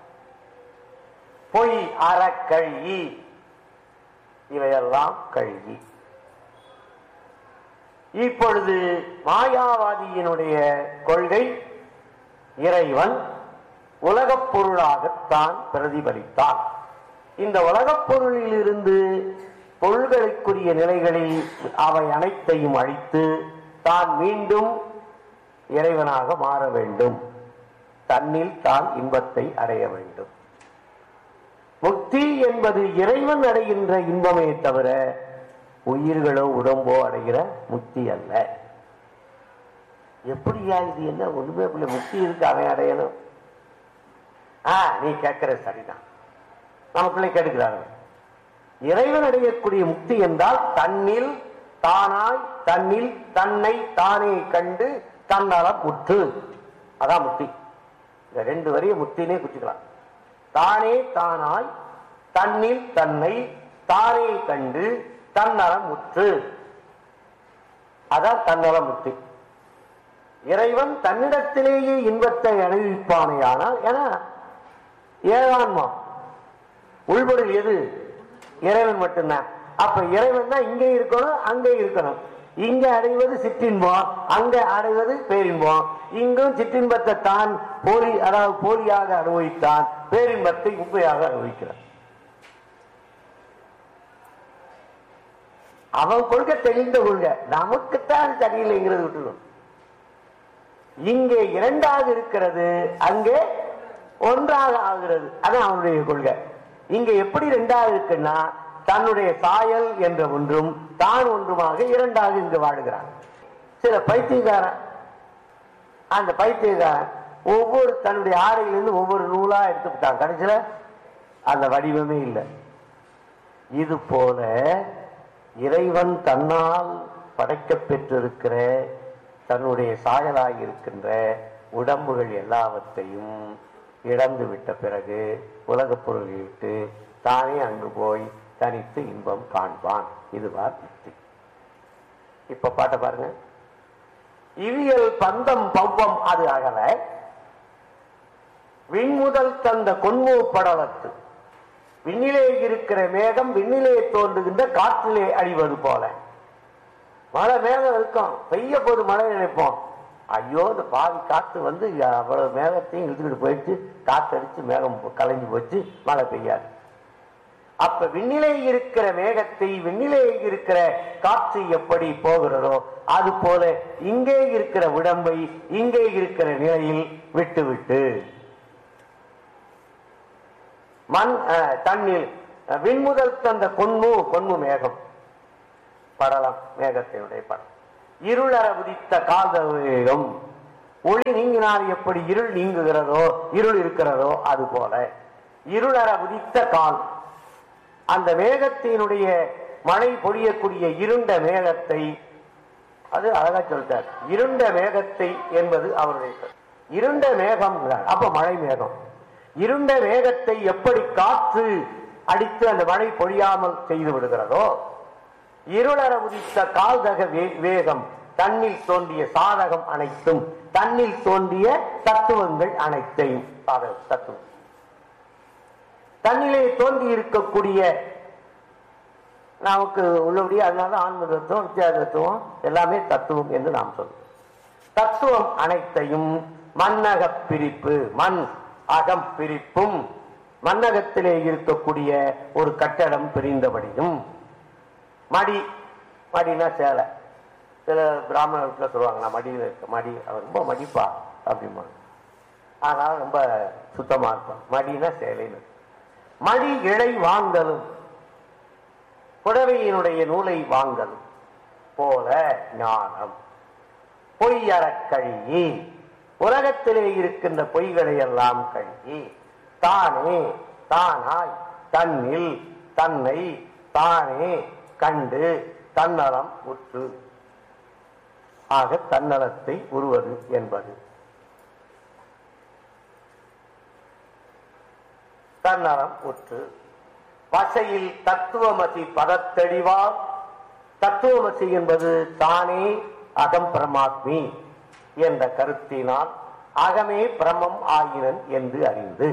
பொய் அறக்கழி இவையெல்லாம் கழுகி இப்பொழுது மாயாவாதியினுடைய கொள்கை இறைவன் உலகப் பொருளாகத்தான் பிரதிபலித்தான் இந்த உலகப் பொருளில் இருந்து பொருள்களுக்குரிய நிலைகளில் அவை அனைத்தையும் அழித்து தான் மீண்டும் இறைவனாக மாற வேண்டும் தன்னில் தான் இன்பத்தை அடைய வேண்டும் முக்தி என்பது இறைவன் அடைகின்ற இன்பமே தவிர உயிர்களோ உடம்போ அடைகிற முக்தி அல்ல எப்படியா இது என்ன ஒண்ணுமே பிள்ளை முக்தி இருக்கு அவன் அடையணும் ஆ நீ கேட்கிற சரிதான் நம்ம பிள்ளை கேட்கிறாங்க இறைவன் அடையக்கூடிய முக்தி என்றால் தன்னில் தானாய் தன்னில் தன்னை தானே கண்டு தன்னலம் முற்று அதான் முக்தி இந்த ரெண்டு வரிய முக்தினே குச்சிக்கலாம் தானே தானாய் தன்னில் தன்னை தானே கண்டு தன்னலம் முற்று அதான் தன்னலம் முக்தி இறைவன் தன்னிடத்திலேயே இன்பத்தை அனுபவிப்பானேயானால் ஏன்னா ஏழான்மா உள்பொருள் எது இறைவன் மட்டும்தான் அப்ப இறைவன் தான் இங்கே இருக்கணும் அங்கே இருக்கணும் இங்க அடைவது சிற்றின்பம் அங்க அடைவது பேரின்பம் இங்கும் சிற்றின்பத்தை தான் போலி அதாவது போலியாக அனுபவித்தான் பேரின்பத்தை உண்மையாக அனுபவிக்கிறான் அவன் கொள்கை தெளிந்த கொள்கை நமக்குத்தான் சரியில்லைங்கிறது விட்டுடும் இங்கே இரண்டாக இருக்கிறது அங்கே ஒன்றாக ஆகிறது அதான் அவனுடைய கொள்கை இங்க எப்படி ரெண்டாக இருக்குன்னா தன்னுடைய சாயல் என்ற ஒன்றும் தான் ஒன்றுமாக இரண்டாக இங்கு வாழுகிறான் சில பைத்தியக்காரன் அந்த பைத்தியக்காரன் ஒவ்வொரு தன்னுடைய ஆடையிலிருந்து ஒவ்வொரு நூலா எடுத்துக்கிட்டான் கடைசியில அந்த வடிவமே இல்லை இது போல இறைவன் தன்னால் படைக்கப் பெற்றிருக்கிற தன்னுடைய சாயலாய் இருக்கின்ற உடம்புகள் எல்லாவற்றையும் இழந்து விட்ட பிறகு உலகப் பொருளை விட்டு தானே அங்கு போய் தனித்து இன்பம் காண்பான் இதுவார் முக்தி இப்ப பாட்ட பாருங்க இவியல் பந்தம் பவ்வம் அது அகல விண்முதல் தந்த கொன்மூ படலத்து விண்ணிலே இருக்கிற மேகம் விண்ணிலே தோன்றுகின்ற காற்றிலே அழிவது போல மழை மேகம் இருக்கும் பெய்ய போது மழை நினைப்போம் ஐயோ இந்த பாதி காத்து வந்து அவ்வளவு மேகத்தையும் இழுத்துக்கிட்டு போயிடுச்சு காத்தடிச்சு மேகம் கலைஞ்சு போச்சு மழை பெய்யாது அப்ப விண்ணிலே இருக்கிற மேகத்தை விண்ணிலே இருக்கிற காற்று எப்படி போகிறதோ அது போல இங்கே இருக்கிற உடம்பை இங்கே இருக்கிற நிலையில் விட்டு விட்டு மண் அஹ், தண்ணீர் அஹ், விண்முதல் தந்த கொன்மு கொன்மு மேகம் படலம் மேகத்தினுடைய படம் இருளற உதித்த காதவேகம் ஒளி நீங்கினால் எப்படி இருள் நீங்குகிறதோ இருள் இருக்கிறதோ அது போல இருளற உதித்த கால் அந்த மேகத்தினுடைய மழை பொழியக்கூடிய இருண்ட மேகத்தை அது அழகா சொல்லிட்டார் இருண்ட மேகத்தை என்பது அவருடைய சொல். இருண்ட மேகம் அப்ப மழை மேகம் இருண்ட மேகத்தை எப்படி காற்று அடித்து அந்த மழை பொழியாமல் செய்து விடுகிறதோ இருளற உதித்த கால்தக வே- வேகம் தன்னில் தோன்றிய சாதகம் அனைத்தும் தன்னில் தோன்றிய தத்துவங்கள் அனைத்தையும் சாதகம் தத்துவம் தன்னிலே தோன்றி இருக்கக்கூடிய நமக்கு உள்ளபடியே அதனால ஆன்ம தத்துவம் வித்தியாச தத்துவம் எல்லாமே தத்துவம் என்று நாம் சொல்றோம் தத்துவம் அனைத்தையும் மண்ணக பிரிப்பு மண் அகம் பிரிப்பும் மண்ணகத்திலே இருக்கக்கூடிய ஒரு கட்டடம் பிரிந்தபடியும் மடி மடினா சேலை சில பிராமண வீட்டில் சொல்லுவாங்க நான் மடியில் இருக்க மடி அவன் ரொம்ப மடிப்பா அப்படிம்பாங்க அதனால ரொம்ப சுத்தமா இருப்பான் மடினா சேலைன்னு மடி இழை வாங்கலும் புடவையினுடைய நூலை வாங்கலும் போல ஞானம் பொய்யறக் கழுகி உலகத்திலே இருக்கின்ற பொய்களை எல்லாம் கழுகி தானே தானாய் தன்னில் தன்னை தானே கண்டு தன்னலம் உற்று ஆக தன்னலத்தை உருவது என்பது தன்னலம் உற்று பசையில் தத்துவமசி பதத்தெளிவால் தத்துவமசி என்பது தானே அகம் பிரமாத்மி என்ற கருத்தினால் அகமே பிரமம் ஆகினன் என்று அறிந்து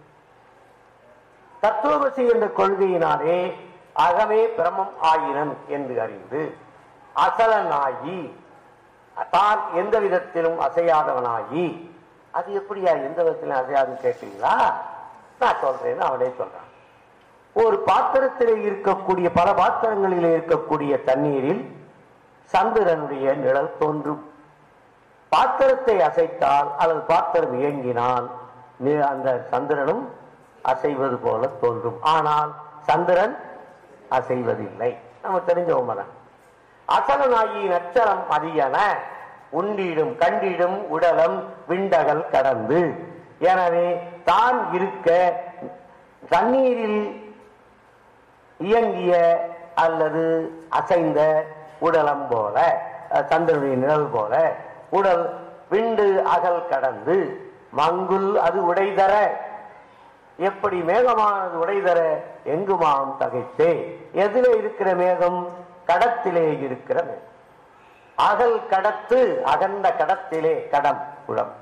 தத்துவமசி என்ற கொள்கையினாலே அகமே பிரமம் ஆயினன் என்று அறிந்து அசலனாகி தான் எந்த விதத்திலும் அசையாதவனாகி அது எப்படியா எந்த விதத்திலும் அசையாதுன்னு கேட்கிறீங்களா நான் சொல்றேன்னு அவனே சொல்றான் ஒரு பாத்திரத்திலே இருக்கக்கூடிய பல பாத்திரங்களிலே இருக்கக்கூடிய தண்ணீரில் சந்திரனுடைய நிழல் தோன்றும் பாத்திரத்தை அசைத்தால் அல்லது பாத்திரம் இயங்கினால் நி- அந்த சந்திரனும் அசைவது போல தோன்றும் ஆனால் சந்திரன் அசைவதில்லை நம்ம தெரிஞ்ச உமரன் அசலனாகி நச்சரம் அதியன உண்டிடும் கண்டிடும் உடலம் விண்டகல் கடந்து எனவே தான் இருக்க தண்ணீரில் இயங்கிய அல்லது அசைந்த உடலம் போல அஹ், சந்திரனுடைய நிழல் போல உடல் விண்டு அகல் கடந்து மங்குல் அது உடைதர எப்படி மேகமானது உடைதர எங்குமாம் தகைத்தே எதில இருக்கிற மேகம் கடத்திலே இருக்கிற மேகம் அகல் கடத்து அகண்ட கடத்திலே கடம் குடம்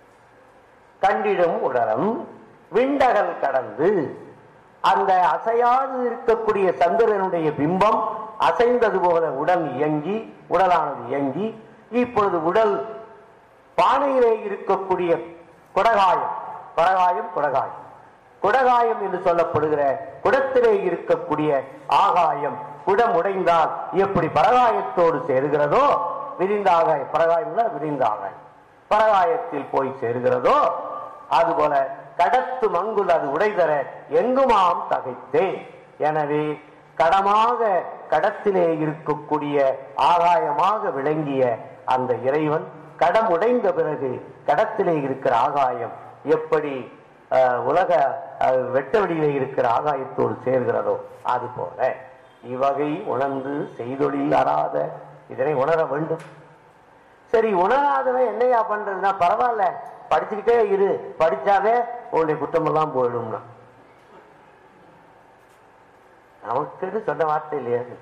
கண்டிடும் உடலம் விண்டகல் கடந்து அந்த அசையாது இருக்கக்கூடிய சந்திரனுடைய பிம்பம் அசைந்தது போல உடல் இயங்கி உடலானது இயங்கி இப்பொழுது உடல் பானையிலே இருக்கக்கூடிய குடகாயம் குடகாயம் குடகாயம் குடகாயம் என்று சொல்லப்படுகிற குடத்திலே இருக்கக்கூடிய ஆகாயம் குடம் உடைந்தால் எப்படி பரகாயத்தோடு சேருகிறதோ விரிந்தாக பரகாயம்னா விரிந்தாக பரகாயத்தில் போய் சேருகிறதோ அதுபோல கடத்து மங்குல் அது உடைதர எங்குமாம் தகைத்தே எனவே கடமாக கடத்திலே இருக்கக்கூடிய ஆகாயமாக விளங்கிய அந்த இறைவன் கடம் உடைந்த பிறகு கடத்திலே இருக்கிற ஆகாயம் எப்படி அஹ், உலக அஹ், வெட்ட வெளியிலே இருக்கிற ஆகாயத்தோடு சேர்கிறதோ அது போல இவ்வகை உணர்ந்து செய்தொழில் அறாத இதனை உணர வேண்டும் சரி உணராதவன் என்னையா பண்றதுன்னா பரவாயில்ல படிச்சுக்கிட்டே இரு படிச்சாவே உன்னுடைய குற்றமெல்லாம் போயிடும்னா நமக்கு சொன்ன வார்த்தை இல்லையா இது?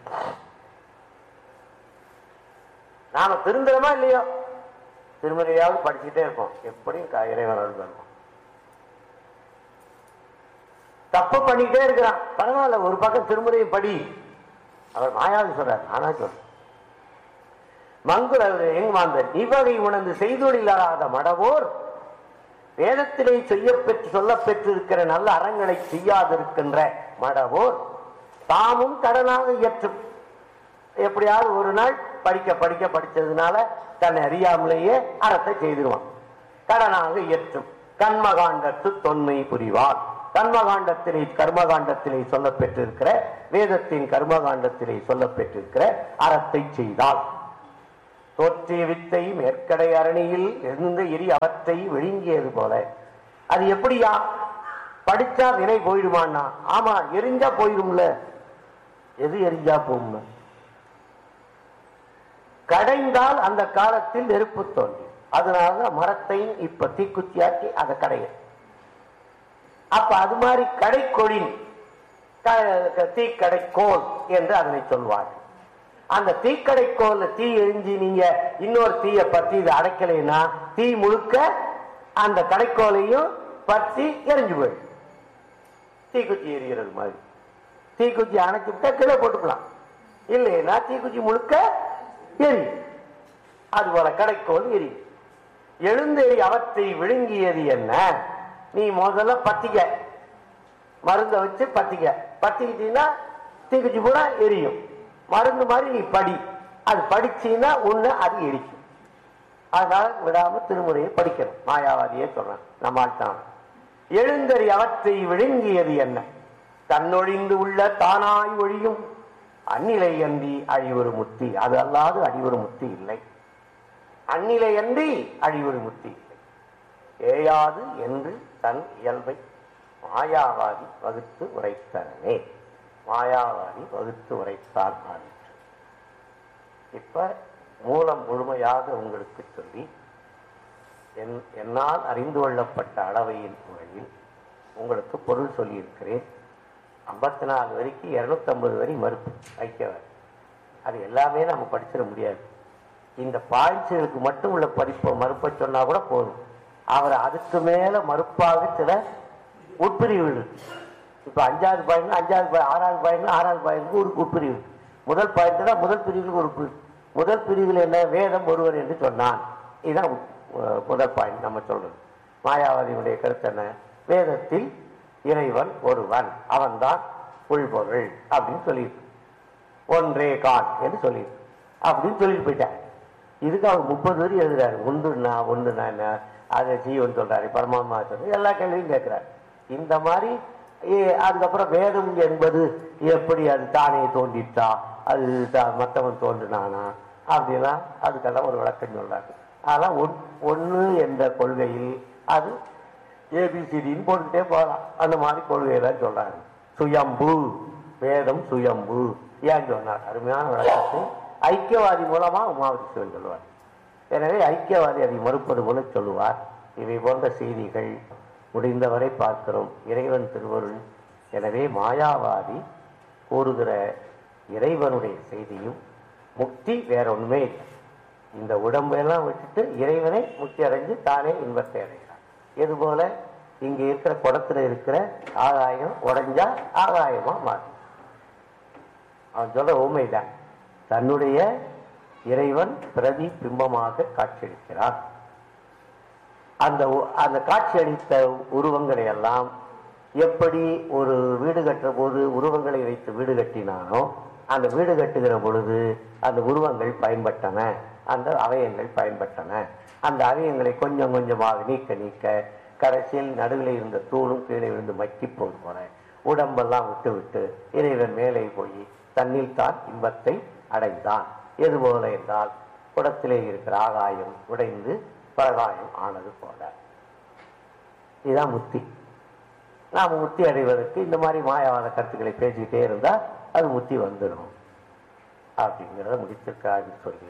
நாம திருந்துறோமா இல்லையோ திருமறையாவது படிச்சுக்கிட்டே இருப்போம் எப்படியும் க- இறைவன் அருள் பெறுவோம் தப்பு பண்ணிக்கிட்டே இருக்கிறான் பரவாயில்ல ஒரு பக்கம் திருமுறையை படி அவர் மாயாவி சொல்றார் நானா சொல்றேன் மங்குல எங்க மாந்தர் இவ்வகை உணர்ந்து செய்தொழிலாத மடவோர் வேதத்திலே செய்யப்பெற்று சொல்லப் பெற்றிருக்கிற நல்ல அறங்களை செய்யாதிருக்கின்ற மடவோர் தாமும் கடனாக இயற்றும் எப்படியாவது ஒரு நாள் படிக்க படிக்க படிச்சதுனால தன்னை அறியாமலேயே அறத்தை செய்திருவான் கடனாக இயற்றும் கர்மகாண்டத்து தொன்மை புரிவார் கர்மகாண்டத்திலே கர்மகாண்டத்திலே சொல்லப் பெற்றிருக்கிற வேதத்தின் கர்மகாண்டத்திலே சொல்லப் பெற்றிருக்கிற அறத்தை செய்தால் தோற்றிய வித்தை மேற்கடை அரணியில் இருந்த எரி அவற்றை விழுங்கியது போல அது எப்படியா படிச்சா வினை போயிடுமான்னா ஆமா எரிஞ்சா போயிடும்ல எது எரிஞ்சா போகும்னா கடைந்தால் அந்த காலத்தில் நெருப்பு தோன்றி அதனால மரத்தை இப்ப தீக்குச்சியாக்கி அதை கடைய அப்ப அது மாதிரி கடைக்கொழின் க- தீக்கடைக்கோல் என்று அதனை சொல்வார்கள் அந்த தீக்கடைக்கோல்ல தீ எரிஞ்சு நீங்க இன்னொரு தீய பற்றி இதை அடைக்கலைன்னா தீ முழுக்க அந்த கடைக்கோலையும் பற்றி எரிஞ்சு போயிடும் தீக்குச்சி எரிகிறது மாதிரி தீக்குச்சி அணைச்சு விட்டா கீழே போட்டுக்கலாம் இல்லைன்னா தீக்குச்சி முழுக்க எரி அதுபோல கடைக்கோல் எரி எழுந்தேறி அவற்றை விழுங்கியது என்ன நீ முதல்ல பத்திக்க மருந்தை வச்சு பத்திக்க பத்திக்கிட்டீங்கன்னா தீக்குச்சி பூரா எரியும் மருந்து மாதிரி நீ படி அது படிச்சீன்னா உன்னை அது எரிக்கும் அதனால விடாம திருமுறையை படிக்கணும் மாயாவாதியே சொல்றான் நம்மால் தான் எழுந்தறி அவற்றை விழுங்கியது என்ன தன்னொழிந்து உள்ள தானாய் ஒழியும் அந்நிலை அன்றி அழிவொரு முத்தி அது அல்லாது அழிவொரு முத்தி இல்லை அந்நிலை அன்றி அழிவொரு முத்தி இல்லை ஏயாது என்று தன் இயல்பை மாயாவாதி வகுத்து உரைத்தனே மாயாவாதி வகுத்து உரைத்தான் ஆயிற்று இப்ப மூலம் முழுமையாக உங்களுக்கு சொல்லி என் என்னால் அறிந்து கொள்ளப்பட்ட அளவையின் முறையில் உங்களுக்கு பொருள் சொல்லியிருக்கிறேன் ஐம்பத்தி நாலு வரைக்கும் இரநூத்தம்பது வரி மறுப்பு ஐக்கியவாதி அது எல்லாமே நம்ம படிச்சிட முடியாது இந்த பாய்ச்சலுக்கு மட்டும் உள்ள படிப்பை மறுப்பை சொன்னா கூட போதும் அவர் அதுக்கு மேல மறுப்பாக சில உட்பிரிவு இருக்கு இப்ப அஞ்சாவது பாயிண்ட் அஞ்சாவது பாய் ஆறாவது பாயிண்ட் ஆறாவது பாயிண்ட் ஒரு உட்பிரிவு முதல் பாயிண்ட் தான் முதல் பிரிவுக்கு ஒரு பிரிவு முதல் பிரிவில் என்ன வேதம் ஒருவர் என்று சொன்னான் இதுதான் அஹ், முதல் பாயிண்ட் நம்ம சொல்றது மாயாவதியுடைய கருத்து என்ன வேதத்தில் இறைவன் ஒருவன் அவன்தான் உள்பொருள் அப்படின்னு சொல்லியிருக்கு ஒன்றே கான் என்று சொல்லியிருக்கு அப்படின்னு சொல்லிட்டு போயிட்டார் இதுக்கு அவர் முப்பது வரி எழுதுறாரு ஒன்றுனா ஒன்றுனா என்ன அது ஜீவன் சொல்றாரு பரமாத்மா சொல்றாரு எல்லா கேள்வியும் கேட்கிறாரு இந்த மாதிரி ஏ, அதுக்கப்புறம் வேதம் என்பது எப்படி அது தானே தோன்றிட்டா அது த- மத்தவன் தோன்றினானா அப்படிலாம் அதுக்கெல்லாம் ஒரு விளக்கம் சொல்றாங்க ஆனா ஒன்- ஒண்ணு என்ற கொள்கையில் அது ஏபிசிடின்னு போட்டுக்கிட்டே போகலாம் அந்த மாதிரி கொள்கையை தான் சொல்றாங்க சுயம்பு வேதம் சுயம்பு ஏன் சொன்னார் அருமையான விளக்கத்தை ஐக்கியவாதி மூலமா உமாவதி சிவன் சொல்லுவார் எனவே ஐக்கியவாதி அதை மறுப்பது போல சொல்லுவார் இவை போன்ற செய்திகள் முடிந்தவரை பார்க்கிறோம் இறைவன் திருவருள் எனவே மாயாவாதி கூறுகிற இறைவனுடைய செய்தியும் முக்தி வேற ஒண்ணுமே இல்லை இந்த உடம்பெல்லாம் விட்டுட்டு இறைவனை முக்தி அடைஞ்சு தானே இன்பத்தை அடைகிறார் இது போல இங்க இருக்கிற குடத்துல இருக்கிற ஆகாயம் உடைஞ்சா ஆகாயமா மாறும் அவன் சொல்ற உண்மைதான் தன்னுடைய இறைவன் பிரதி பிம்பமாக காட்சியளிக்கிறான் அந்த உ- அந்த காட்சியளித்த உருவங்களை எல்லாம் எப்படி ஒரு வீடு கட்டுற போது உருவங்களை வைத்து வீடு கட்டினானோ அந்த வீடு கட்டுகிற பொழுது அந்த உருவங்கள் பயன்பட்டன அந்த அவயங்கள் பயன்பட்டன அந்த அவயங்களை கொஞ்சம் கொஞ்சமாக நீக்க நீக்க கடைசியில் நடுவில் இருந்த தூளும் கீழே விழுந்து மக்கி போது போல உடம்பெல்லாம் விட்டு விட்டு இறைவன் மேலே போய் தன்னில் தான் இன்பத்தை அடைந்தான் எது போல என்றால் குடத்திலே இருக்கிற ஆகாயம் உடைந்து பிரகாயம் ஆனது போல இதுதான் முத்தி நாம் முத்தி அடைவதற்கு இந்த மாதிரி மாயவாத கருத்துக்களை பேசிக்கிட்டே இருந்தா அது முத்தி வந்துடும் அப்படிங்கிறத முடிச்சிருக்காருன்னு சொல்லி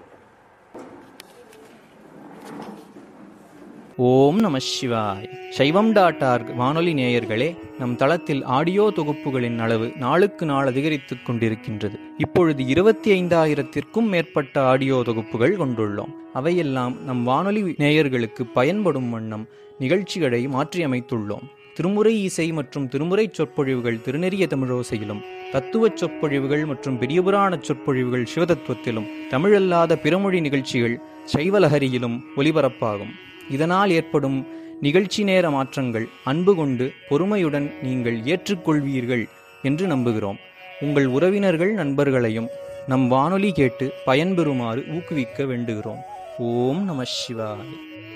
ஓம் நம சிவாய் சைவம் டாட் ஆர்க் வானொலி நேயர்களே நம் தளத்தில் ஆடியோ தொகுப்புகளின் அளவு நாளுக்கு நாள் அதிகரித்துக் கொண்டிருக்கின்றது இப்பொழுது இருபத்தி ஐந்தாயிரத்திற்கும் மேற்பட்ட ஆடியோ தொகுப்புகள் கொண்டுள்ளோம் அவையெல்லாம் நம் வானொலி நேயர்களுக்கு பயன்படும் வண்ணம் நிகழ்ச்சிகளை மாற்றியமைத்துள்ளோம் திருமுறை இசை மற்றும் திருமுறை சொற்பொழிவுகள் திருநெறிய தமிழோசையிலும் தத்துவச் சொற்பொழிவுகள் மற்றும் பெரியபுராண சொற்பொழிவுகள் சிவதத்துவத்திலும் தமிழல்லாத பிறமொழி நிகழ்ச்சிகள் சைவலஹரியிலும் ஒலிபரப்பாகும் இதனால் ஏற்படும் நிகழ்ச்சி நேர மாற்றங்கள் அன்பு கொண்டு பொறுமையுடன் நீங்கள் ஏற்றுக்கொள்வீர்கள் என்று நம்புகிறோம் உங்கள் உறவினர்கள் நண்பர்களையும் நம் வானொலி கேட்டு பயன்பெறுமாறு ஊக்குவிக்க வேண்டுகிறோம் ஓம் நம சிவாய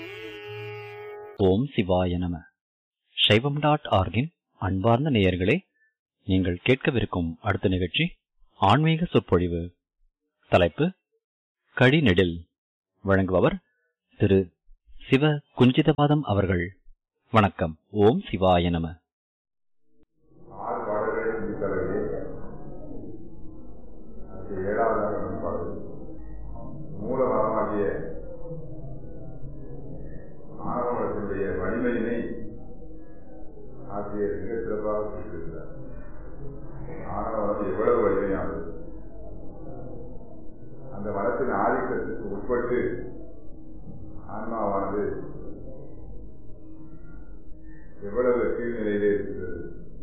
ஓம் சிவாய நம சைவம் டாட் ஆர்கின் அன்பார்ந்த நேயர்களே நீங்கள் கேட்கவிருக்கும் அடுத்த நிகழ்ச்சி ஆன்மீக சொற்பொழிவு தலைப்பு கடிநெடில் வழங்குபவர் திரு சிவ குஞ்சிதபாதம் அவர்கள் வணக்கம் ஓம் சிவாய நம ஆறு பாடல்களை சிந்தித்தவர்களே அது ஏழாவதாக நண்பாடு மூல மரமாகிய ஆணவத்தினுடைய வலிமையினை ஆசிரியர் மிக சிறப்பாக குறிப்பிட்டிருந்தார் ஆணவம் எவ்வளவு வலிமையானது அந்த மரத்தின் ஆதிக்கத்துக்கு உட்பட்டு ஆன்மாவானது எவ்வளவு கீழ்நிலையிலே இருக்கிறது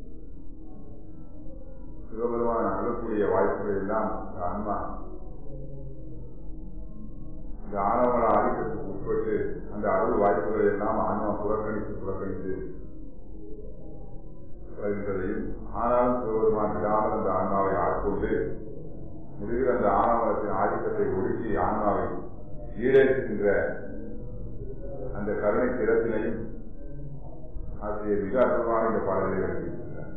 சிவபெருமான் அருளக்கூடிய வாய்ப்புகள் எல்லாம் இந்த ஆன்மா இந்த ஆணவ ஆதிக்கத்துக்கு உட்பட்டு அந்த அருள் வாய்ப்புகள் எல்லாம் ஆன்மா புறக்கணித்து புறக்கணித்து வருகின்றதையும் ஆனாலும் சிவபெருமான் விடாமல் அந்த ஆன்மாவை ஆட்கொண்டு முடிகிற அந்த ஆணவத்தின் ஆதிக்கத்தை ஒடுக்கி ஆன்மாவை ஈடேற்றுகின்ற அந்த கருணை திறத்தினையும் ஆசிரியர் மிக அற்புதமான இந்த பாடலை எழுதியிருக்கிறார்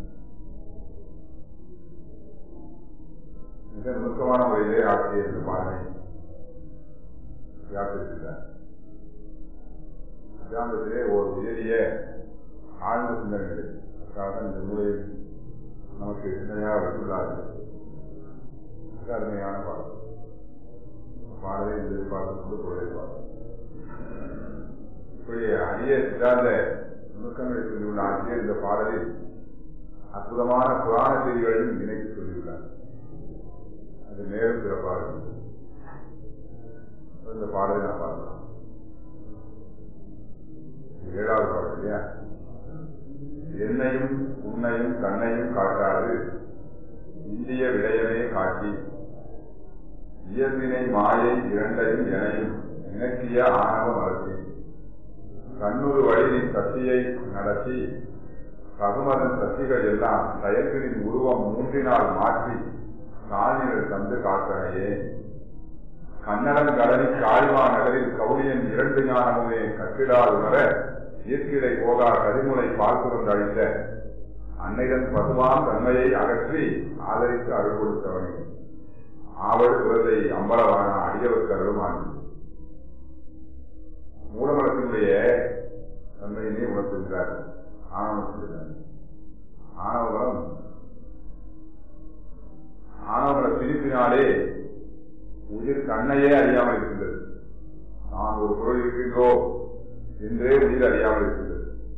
மிக நுணுக்கமான முறையிலே ஆசிரியர் இந்த பாடலை வியாபித்திருக்கிறார் அத்தியானத்திலே ஒரு உயரிய ஆழ்ந்த சிந்தனைகள் அதற்காக இந்த நூலை நமக்கு சிந்தனையாக வைத்துள்ளார்கள் மிக அருமையான பாடல் பாடலை எதிர்பார்த்து கொண்டு தொடர்பார் இப்படி அரிய சித்தாந்த நுணுக்கங்களை சொல்லியுள்ள ஆசிரியர் இந்த பாடலில் அற்புதமான புராண செய்திகளையும் இணைத்து சொல்லியுள்ளார் அது நேரம் சிறப்பாக இருக்கும். இந்த பாடலை நான் பார்க்கலாம் இது ஏழாவது பாடல் இல்லையா என்னையும் உன்னையும் கண்ணையும் காட்டாது இந்திய விடயமே காட்டி இயல்பினை மாயை இரண்டையும் எனையும் இணக்கிய ஆணவ மரத்தி கண்ணூறு வழியின் சக்தியை நடத்தி ரகுமதன் சக்திகள் எல்லாம் செயல்களின் உருவம் மூன்றினால் மாற்றி காணிகள் தந்து காக்கணையே கன்னடன் கடலி காய்வா நகரில் கவுளியன் இரண்டு ஞானமுமே கட்டிடால் உணர ஈர்க்கிடை போகா கரிமுனை பார்க்குறந்து அழித்த அன்னைதன் பசுவான் தன்மையை அகற்றி ஆதரித்து அருள் கொடுத்தவனே ஆவல் குரலை அம்பலவான அடியவருக்கு அருளுமான் மூலமலத்தினுடைய தன்மையிலே உணர்த்துகிறார் ஆணவம் சொல்கிறார் ஆணவம் ஆணவங்கள பிரிப்பினாலே உயிர் தன்னையே அறியாமல் இருக்கின்றது நான் ஒரு பொருள் இருக்கின்றோம் என்றே உயிர் அறியாமல் இருக்கின்றது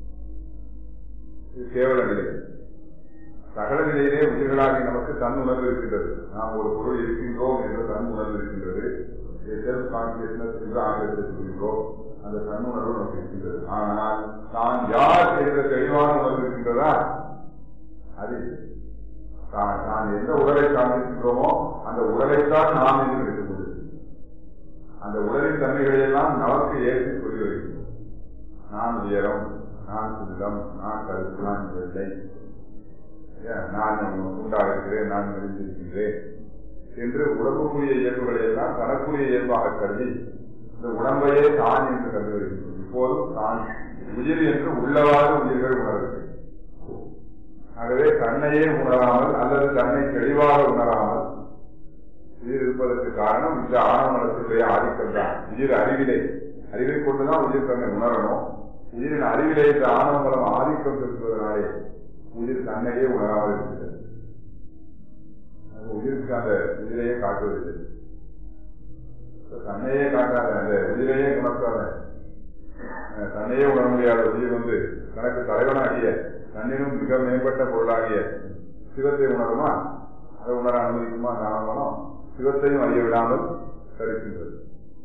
இது கேவல நிலை சகல நிலையிலே உயிர்களாகி நமக்கு தன் உணர்வு இருக்கின்றது நாம் ஒரு பொருள் இருக்கின்றோம் என்ற தன் உணர்வு இருக்கின்றது செல்ஃப் கான்சியஸ்னஸ் என்று ஆங்கிலத்தில் சொல்கின்றோம் அந்த தன் உணர்வு நமக்கு இருக்கின்றது ஆனால் நான் யார் என்ற தெளிவான உணர்வு இருக்கின்றதா அது இல்லை. தான் நான் எந்த உடலை சார்ந்திருக்கின்றோமோ அந்த உடலைத்தான் நாம் என்று நினைத்துக் கொண்டிருக்கிறோம் அந்த உடலின் தன்மைகளை எல்லாம் நமக்கு ஏற்றி சொல்லி வருகிறோம் நான் உயரம் நான் சுத்தம் நான் கருத்து நான் வெள்ளை ஏன், நான் உண்டாக இருக்கிறேன் நான் மெலிந்திருக்கின்றேன் என்று உடம்புக்குரிய இயல்புகளை எல்லாம் தனக்குரிய இயல்பாக கருதி இந்த உடம்பையே தான் என்று கருதி வருகின்றோம் இப்போதும் தான் உயிர் என்று உள்ளவாறு உயிர்கள் உணர்கிறது ஆகவே தன்னையே உணராமல் அல்லது தன்னை தெளிவாக உணராமல் உயிர் இருப்பதற்கு காரணம் இந்த ஆணவனத்தினுடைய ஆதிக்கம் தான் உயிர் அறிவிலை அறிவை கொண்டுதான் உயிர் தன்னை உணரணும் உயிரின் அறிவிலே இந்த ஆணவமலம் ஆதிக்கம் செலுத்துவதனாலே உயிர் தன்னையே உணராமல் இருக்கிறது அது உயிருக்கு அந்த உயிரையே காட்டுவதில்லை தன்னையே காட்டாத அந்த உயிரையே உணர்த்தாத அஹ், தன்னையே உணர முடியாத உயிர் வந்து தனக்கு தலைவனாகிய தன்னினும் மிக மேம்பட்ட பொருளாகிய சிவத்தை உணருமா அதை உணர அனுமதிக்குமா காரணம் சிவத்தையும் அறிய விடாமல் தடுக்கின்றது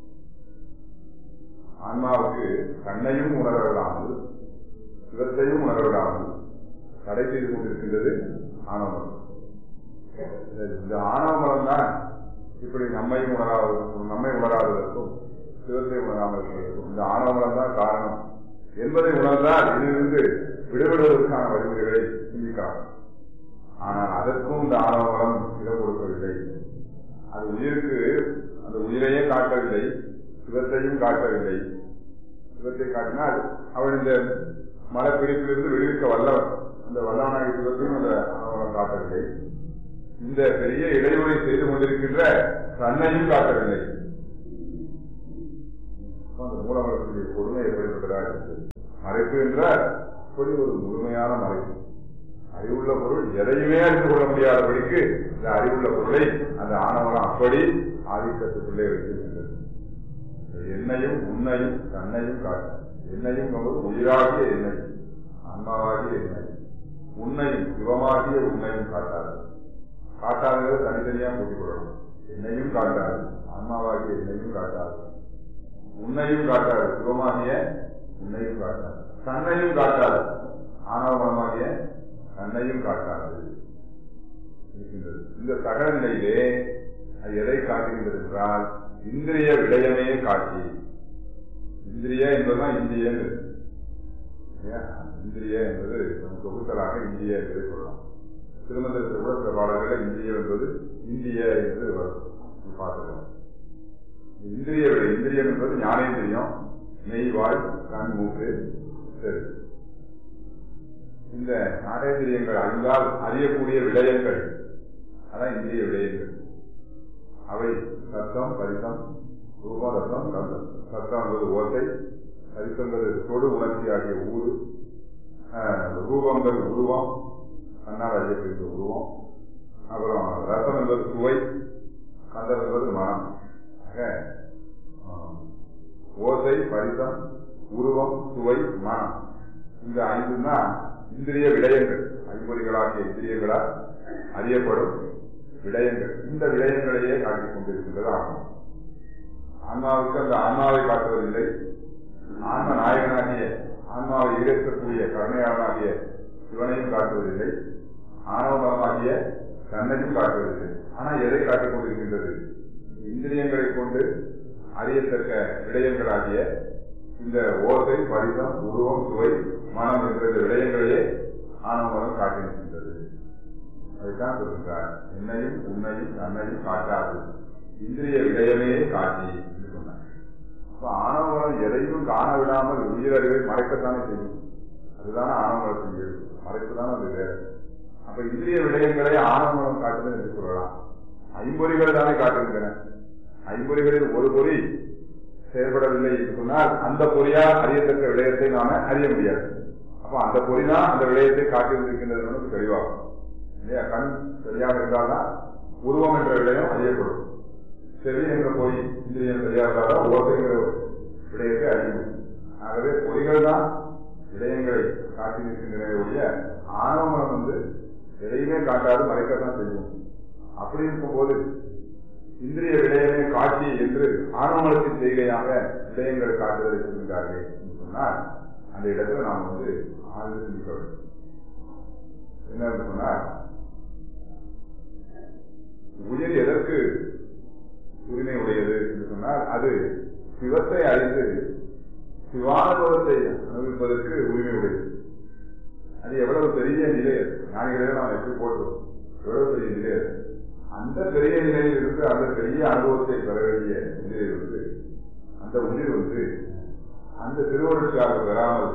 ஆன்மாவுக்கு தன்னையும் உணர விடாமல் சிவத்தையும் உணர விடாமல் தடை செய்து கொண்டிருக்கின்றது ஆணவம் இந்த ஆணவமலம் தான் இப்படி நம்மையும் உணராது நம்மை உணராததற்கும் சிவத்தை உணராமல் இருப்பதற்கும் இந்த ஆணவமலம் தான் காரணம் என்பதை உணர்ந்தால் இதிலிருந்து விடுபடுவதற்கான வழிமுறைகளை சிந்திக்கலாம் ஆனால் அதற்கும் இந்த ஆணவமலம் இடம் கொடுக்கவில்லை அது உயிருக்கு அந்த உயிரையே காட்டவில்லை சிவத்தையும் காட்டவில்லை சிவத்தை காட்டினால் அவன் இந்த மலப்பிடிப்பிலிருந்து விடுவிக்க வல்லவன் அந்த வல்லவனாகிய சிவத்தையும் அந்த ஆணவமலம் காட்டவில்லை இந்த பெரிய இடைவெளி செய்து கொண்டிருக்கின்ற தன்னையும் காட்டவில்லை அந்த மூலமரத்துடைய கொடுமை எப்படிப்பட்டதாக இருக்கிறது மறைப்பு என்றால் இப்படி ஒரு முழுமையான மறைப்பு அறிவுள்ள பொருள் எதையுமே அறிந்து கொள்ள முடியாதபடிக்கு இந்த அறிவுள்ள பொருளை அந்த ஆணவனம் அப்படி ஆதிக்கத்துக்குள்ளே வைத்திருக்கின்றது என்னையும் உன்னையும் தன்னையும் காட்டும் என்னையும் நமது உயிராகிய எண்ணெய் ஆன்மாவாகிய எண்ணெய் உன்னையும் சிவமாகிய உன்னையும் காட்டாது காட்டாததை தனித்தனியா கூட்டிக் கொள்ளணும் என்னையும் காட்டாது ஆன்மாவாகிய என்னையும் காட்டாது உன்னையும் காட்டாது சிவமாகிய உன்னையும் காட்டாது தன்னையும் காட்டாது ஆணவமனமாகிய தன்னையும் காட்டாது இருக்கின்றது இந்த சகல நிலையிலே அது எதை காட்டுகின்றது என்றால் இந்திரிய விடயமே காட்சி இந்திரிய என்பதுதான் இந்தியன் இந்திரிய என்பது நம் தொகுத்தலாக இந்திய என்பதை சொல்லலாம் திருமந்திரத்தில் கூட சில பாடல்கள் இந்திரியம் என்பது இந்திய என்று வரும் பார்த்துக்கலாம் இந்திரிய விட இந்திரியம் என்பது ஞானேந்திரியம் மெய் வாய் கண் மூக்கு சரி இந்த ஞானேந்திரியங்கள் அறிந்தால் அறியக்கூடிய விடயங்கள் அதான் இந்திரிய விடயங்கள் அவை சத்தம் பரிசம் ரூபம் ரசம் கந்தம் சத்தம் என்பது ஓசை பரிசம் என்பது தொடு உணர்ச்சி ஆகிய ஊறு ரூபங்கள் உருவம் கண்ணால் அறியக்கூடிய உருவம் அப்புறம் ரசம் என்பது சுவை கந்தம் என்பது மனம் ஆக ஓசை பரிசம் உருவம் சுவை மனம் இந்த ஐந்து தான் இந்திரிய விடயங்கள் ஐம்பொறிகளாகிய இந்திரியங்களால் அறியப்படும் விடயங்கள் இந்த விடயங்களையே காட்டிக் கொண்டிருக்கின்றது ஆகும் ஆன்மாவுக்கு அந்த ஆன்மாவை காட்டுவதில்லை ஆன்ம நாயகனாகிய ஆன்மாவை ஈடேற்கக்கூடிய கருணையாளனாகிய சிவனையும் காட்டுவதில்லை ஆணவமாகிய தன்னையும் காட்டுவதில்லை ஆனா எதை காட்டிக் கொண்டிருக்கின்றது இந்திரியங்களை கொண்டு அறியத்தக்க விடயங்களாகிய இந்த ஓசை பரிசம் உருவம் சுவை மனம் என்ற விடயங்களையே ஆணவம் காட்டியிருக்கின்றது அதைத்தான் சொல்கின்றார் என்னையும் உன்னையும் தன்னையும் காட்டாது இந்திரிய விடயமே காட்டி என்று சொன்னார் அப்ப ஆணவம் எதையும் காண விடாமல் உயிரறிவை மறைக்கத்தானே செய்யும் அதுதானே ஆணவத்தின் இயல்பு மறைப்புதான் அது வேறு அப்ப இந்திரிய விடயங்களை ஆணவம் காட்டுது என்று சொல்லலாம் ஐம்பொறிகள் தானே காட்டுகின்றன ஐம்பொறிகளில் ஒரு பொறி செயல்படவில்லை என்று சொன்னால் அந்த பொறியால் அறியத்தக்க விடயத்தை நாம அறிய முடியாது அப்ப அந்த பொறிதான் அந்த விடயத்தை காட்டியிருக்கின்றது நமக்கு தெளிவாகும் இல்லையா கண் சரியாக இருந்தால்தான் உருவம் என்ற விடயம் அறியப்படும் செவி என்ற பொறி இந்திரியம் சரியாக இருந்தால்தான் ஓசைங்கிற விடயத்தை அறிய முடியும் ஆகவே பொறிகள் தான் விடயங்களை காட்டியிருக்கின்றன ஒழிய ஆணவம் வந்து எதையுமே காட்டாது மறைக்கத்தான் செய்யும் அப்படி இருக்கும்போது இந்திரிய விடயமே காட்சி என்று ஆணவத்தின் செய்கையாக விடயங்கள் காட்டுவதை சொல்கின்றார்கள் என்று சொன்னால் அந்த இடத்துல நாம் வந்து ஆழ்ந்து சிந்திக்க வேண்டும் என்ன சொன்னால் உயிர் எதற்கு உரிமை உடையது என்று சொன்னால் அது சிவத்தை அறிந்து சிவானுபவத்தை அனுபவிப்பதற்கு உரிமை உடையது அது எவ்வளவு பெரிய நிலை அது ஞானிகளை நாம் எப்படி போட்டோம் எவ்வளவு பெரிய நிலை அது அந்த பெரிய நிலையில் இருந்து அந்த பெரிய அனுபவத்தை பெற வேண்டிய நிலையில் வந்து அந்த உயிர் வந்து அந்த திருவருட்சாக பெறாமல்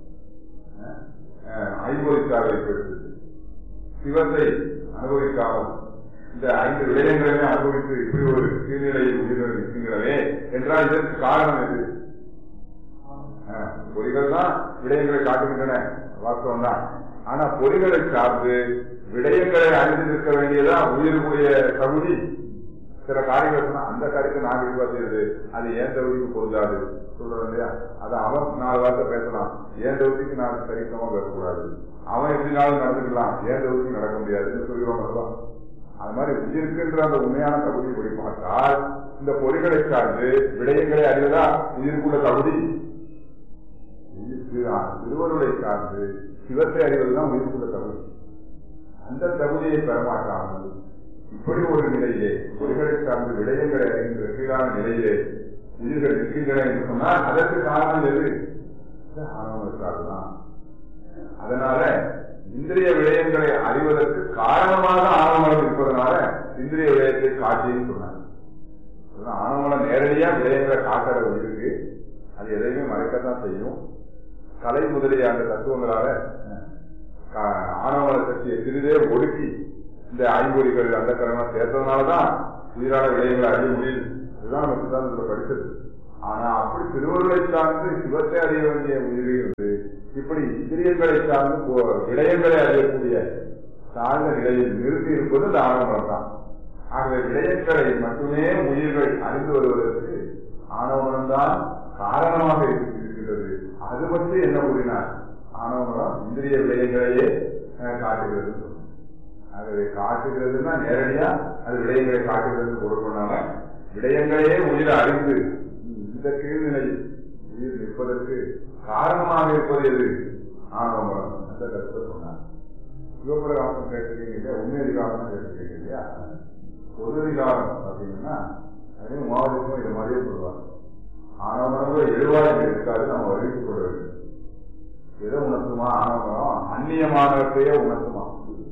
ஐம்பொறிச்சாவை பெற்று சிவத்தை அனுபவிக்காமல் இந்த ஐந்து விடயங்களையுமே அனுபவித்து இப்படி ஒரு கீழ்நிலையில் உயிர்கள் இருக்கின்றனவே என்றால் இதற்கு காரணம் எது பொறிகள் தான் விடயங்களை காட்டுகின்றன வாஸ்தவம் தான் ஆனா பொறிகளை சார்ந்து விடயங்களை அறிந்திருக்க வேண்டியதா உயிருக்குரிய தகுதி சில காரியங்கள் சொன்னா அந்த காரியத்தை நான் எதிர்பார்த்தது அது ஏன் தகுதிக்கு பொருந்தாது சொல்றோம் இல்லையா அது அவன் நாலு வார்த்தை பேசலாம் ஏன் தகுதிக்கு நான் சரிசமா பேசக்கூடாது அவன் எப்படினாலும் நடந்துக்கலாம் ஏன் தகுதிக்கு நடக்க முடியாதுன்னு சொல்கிறோம் அல்லவா அது மாதிரி உயிருக்குன்ற அந்த உண்மையான தகுதி படி பார்த்தால் இந்த பொறிகளை சார்ந்து விடயங்களை அறிவதா உயிருக்குள்ள தகுதி திருவருளை சார்ந்து சிவத்தை அறிவதுதான் உயிருக்குள்ள தகுதி அந்த தகுதியை பெறமாட்டாமல் இப்படி ஒரு நிலையிலே பொறிகளை சார்ந்து விடயங்களை அறிகின்ற கீழான நிலையிலே உயிர்கள் இருக்கின்றன என்று சொன்னால் அதற்கு காரணம் எது ஆணவத்தால்தான் அதனால இந்திரிய விடயங்களை அறிவதற்கு காரணமாக ஆணவம் இருப்பதனால இந்திரிய விடயத்தை காட்டின்னு சொன்னாங்க ஆணவம் நேரடியா விடயங்களை காட்டுற உயிருக்கு அது எதையுமே மறைக்கத்தான் செய்யும் கலை முதலிய அந்த தத்துவங்களால ஆணவ சக்தியை சிறிதே ஒடுக்கி இந்த ஐம்பொறிகள் அந்த கரமாக சேர்த்ததுனாலதான் உயிரான விடயங்களை அறிய முடியுது இதுதான் நம்ம சித்தாந்தத்தில் படித்தது ஆனா அப்படி திருவருளை சார்ந்து சிவத்தை அறிய வேண்டிய உயிரிலிருந்து இப்படி இந்திரியங்களை சார்ந்து விடயங்களை அறியக்கூடிய சார்ந்த நிலையில் நிறுத்தி இருப்பது இந்த ஆணவம் தான் ஆகவே விடயங்களை மட்டுமே உயிர்கள் அறிந்து வருவதற்கு ஆணவம் தான் காரணமாக இருக்கின்றது அது பற்றி என்ன கூறினார் ஆணவம் இந்திரிய விடயங்களையே காட்டுகிறது ஆகவே காட்டுகிறதுனா நேரடியா அது விடயங்களை காட்டுகிறது கொடுக்கணும்னால விடயங்களையே உயிரை அறிந்து இந்த கீழ்நிலையில் உயிர் நிற்பதற்கு காரணமாக இருப்பது எது ஆணவம் அந்த கருத்தை சொன்னார் சிவபிரகாசம் கேட்டிருக்கீங்க இல்லையா உண்மை அதிகாரம் கேட்டிருக்கீங்க இல்லையா பொது அதிகாரம் அப்படின்னா அதே மாவட்டமும் இது மாதிரியே சொல்லுவாங்க ஆணவம் எழுவாய்கள் இருக்காது நம்ம அறிவித்துக் கொள்ள வேண்டும் எதை உணர்த்துமா ஆணவம் அந்நியமானத்தையே உணர்த்துமா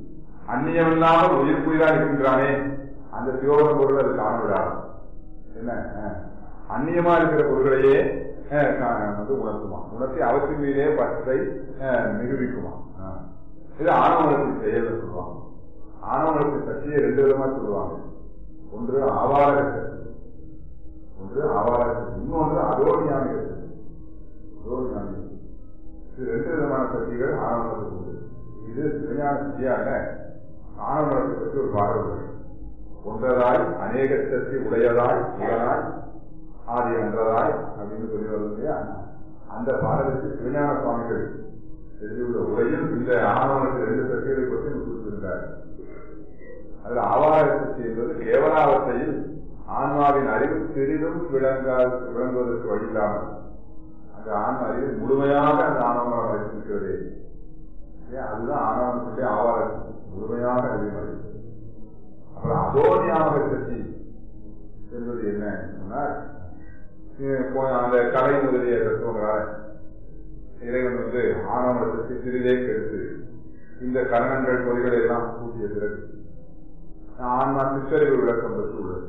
அந்நியம் இல்லாமல் உயிர் புரிதா இருக்கின்றானே அந்த சிவபரம் பொருள் அது காண விடாது என்ன அஹ், அந்நியமா இருக்கிற பொருள்களையே அஹ், கா- வந்து உணர்த்துமா உணர்த்தி அவற்றின் மீதே பற்றை அஹ், மிகுவிக்குமா அஹ். இது ஆணவனத்தின் செயல் சொல்லுவாங்க ஆணவனத்தின் சக்தியை ரெண்டு விதமா சொல்லுவாங்க ஒன்று ஆவார சக்தி ஒன்று ஆவார சக்தி இன்னொன்று அதோனியாமிக சக்தி அதோனியாமிக சக்தி. இது ரெண்டு விதமான சக்திகள் ஆணவனத்துக்கு உண்டு இது சிவஞான சக்தியாக ஆணவனத்தை பற்றி ஒரு பாடல் உள்ளது ஒன்றதாய் அநேக சக்தி உடையதாய் உடனாய் ஆதி அன்றதாய் அப்படின்னு சொல்லி வருது இல்லையா அந்த பாடலுக்கு சிவஞான சுவாமிகள் எழுதியுள்ள உரையில் இந்த ஆணவனத்தை ரெண்டு சக்திகளை பற்றி குறிப்பிட்டிருந்தார் அதுல ஆவார சக்தி என்பது கேவலாவத்தையில் ஆன்மாவின் அறிவு சிறிதும் விளங்கா விளங்குவதற்கு வழி இல்லாமல் அந்த ஆன்ம அறிவு முழுமையாக அந்த ஆணவம் வைத்திருக்கிறதே இல்லையா? அதுதான் ஆணவனுடைய ஆவார சக்தி. முழுமையாக அறிவு அறிவு அப்புறம் அதோனியாக சக்தி என்பது என்ன சொன்னால் இப்போ அந்த கலை முதலிய தத்துவங்களால இறைவன் வந்து ஆணவத்தை சிறிதே கெடுத்து இந்த கரணங்கள் பொறிகளை எல்லாம் கூட்டிய பிறகு ஆன்மா சிற்றறிவு விளக்கம் பெற்று உள்ளது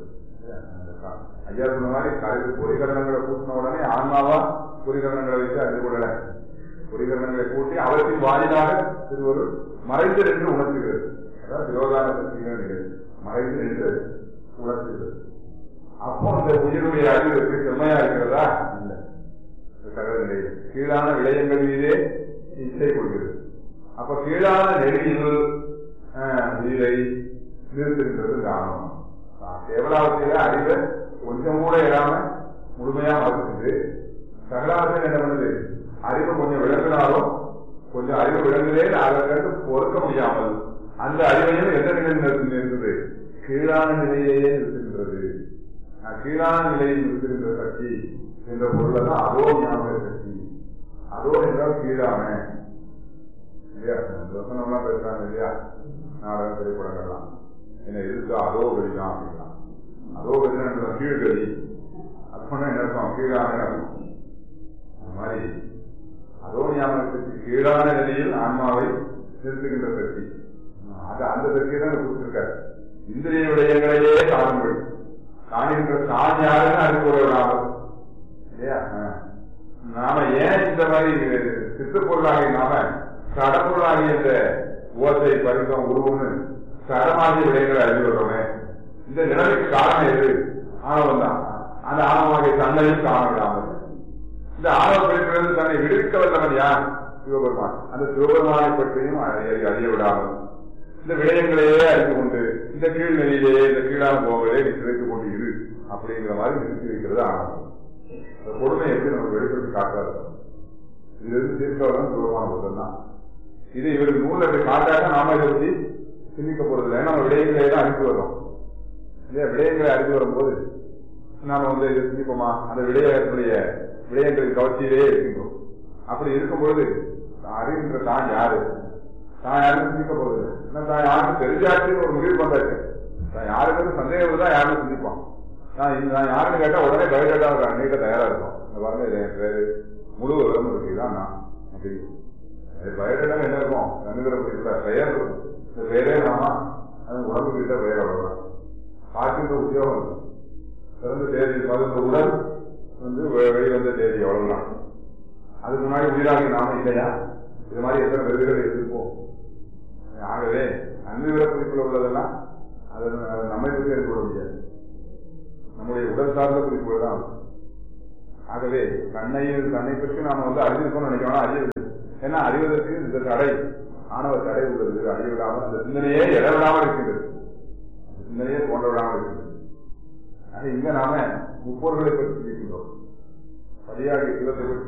ஐயா சொன்ன மாதிரி கருது பொறிகரணங்களை கூட்டின உடனே ஆன்மாவா பொறிகரணங்களை வைத்து அறிந்து கொள்ளல பொறிகரணங்களை கூட்டி அவற்றின் வாயிலாக திருவருள் மறைந்து நின்று உணர்த்துகிறது அதாவது விரோதான சக்திகள் நிகழ்ச்சி மறைந்து நின்று உணர்த்துகிறது அப்போ அந்த உயிருடைய அறிவு எப்படி செம்மையா இருக்கிறதா இல்ல இந்த சகல நிலையில் கீழான விடயங்கள் மீதே இச்சை கொள்கிறது அப்ப கீழான நெறியில் ஆஹ், உயிரை நிறுத்துகின்றது இந்த ஆணவம் ஆஹ், கேவலாவத்தையில அறிவை கொஞ்சம் கூட இல்லாம முழுமையா மறுக்குது சகலாவத்தில் என்ன பண்ணுது அறிவு கொஞ்சம் விளங்கினாலும் கொஞ்சம் அறிவு விளங்குதே அதை கண்டு பொறுக்க முடியாமல் அந்த அறிவையும் எந்த நிலையில் நிறுத்தி நிறுத்துது கீழான நிலையிலேயே நிறுத்துகின்றது ஆஹ், கீழான நிலையில் நிறுத்துகின்ற சக்தி என்ற பொருளை தான் அதோ ஞாபக சக்தி அதோ என்றால் கீழான இல்லையா வசனம்லாம் பேசுறாங்க இல்லையா நாடக திரைப்படங்கள்லாம் என்ன எதிர்த்து அதோ கலிதான் அப்படின்னா அதோ கலிதான் கீழ்கலி அப்படின்னா என்ன அர்த்தம் கீழான அர்த்தம் அந்த மாதிரி அதோ ஞாபகத்துக்கு கீழான நிலையில் ஆன்மாவை நிறுத்துகின்ற சக்தி அது அந்த சக்தியை தான் கொடுத்திருக்காரு இந்திரிய விடயங்களையே காணுங்கள் காணுகின்ற தான் யாருன்னு அறிந்து விடாமல் இல்லையா ஆ. நாம ஏன் இந்த மாதிரி சித்துப்பொருளாகி நாம கடப்பொருளாகிய இந்த ஓசை பரிசம் உருவம்னு சடமாகிய விடயங்களை அறிந்து விடுறோமே இந்த நிலைமைக்கு காரணம் எது ஆணவம் தான் அந்த ஆணவமாகிய தன்னையும் காண விடாமல் இந்த ஆணவ பிடிப்பிலிருந்து தன்னை விடுவிக்க வல்லவன் யார் சிவபெருமான் அந்த சிவபெருமானை பற்றியும் அறிய அறிய விடாமல் இந்த விடயங்களையே அறிந்து கொண்டு இந்த கீழ் நிலையிலேயே இந்த கீழான போகலே நீ சிதைத்துக் கொண்டு இரு அப்படிங்கிற மாதிரி நிறுத்தி வைக்கிறது ஆணவம் அந்த கொடுமை எப்படி நமக்கு வெளிப்படுத்தி காட்டாது இதுல இருந்து தீர்க்கவரம் சிவபெருமான புத்தம் தான் இது இவருக்கு நூல் அப்படி காட்டாக நாம இதை பற்றி சிந்திக்க போறதில்லை நம்ம விடயங்களை தான் அறிந்து வரோம் இல்லையா விடயங்களை அறிந்து வரும்போது நாம வந்து இதை சிந்திப்போமா அந்த விடயத்துடைய விடயங்களின் கவர்ச்சியிலேயே இருக்கின்றோம் அப்படி இருக்கும்பொழுது தான் அறிகின்ற தான் யாரு தான் யாருன்னு சிந்திக்க போறது இல்லை. ஏன்னா தான் யாருக்கு தெரிஞ்சாச்சுன்னு ஒரு முடிவு பண்றாச்சு தான் யாருக்கு சந்தேகம் தான் யாருன்னு சிந்திப்பான் நான் இந்த- நான் யாருன்னு கேட்டா உடனே பயோடேட்டா நீட்ட தயாரா இருக்கும் இந்த பாருங்க இது என் பேரு முழு விவரம் இருக்கு இதான் நான் அப்படின்னு பயோடேட்டா என்ன இருக்கும் நன்னுகிற பெயர் இருக்கும் இந்த பெயரே நாமா அது உடம்பு கிட்ட பெயர் அவ்வளவுதான் பார்க்கின்ற உத்தியோகம் இருக்கும் பிறந்த தேதி பிறந்த உடல் வந்து வெ- வெளிவந்த தேதி அவ்வளவுதான் அதுக்கு முன்னாடி உயிராகி நாம இல்லையா இது மாதிரி எத்தனை விருதுகள் இருப்போம் ஆகவே அன்பிவர குறிப்பில் உள்ளதெல்லாம் அது அது நம்மை பற்றி ஏற்பட முடியாது நம்முடைய உடல் சார்ந்த குறிப்புகள் தான் அது. ஆகவே தன்னையும் தன்னை பற்றி நாம வந்து அறிஞ்சிருக்கோம்னு நினைக்கிறோம் அறியவில்லை ஏன்னா அறிவதற்கு இந்த தடை ஆணவ தடை உள்ளது அறிய விடாமல் அந்த சிந்தனையே இட விடாமல் இருக்கின்றது அந்த சிந்தனையே தோன்ற விடாமல் இருக்கின்றது ஆக இங்க நாம முப்பொருள்களை பற்றி சிந்திக்கின்றோம் பதியாக சிவத்தை பற்றி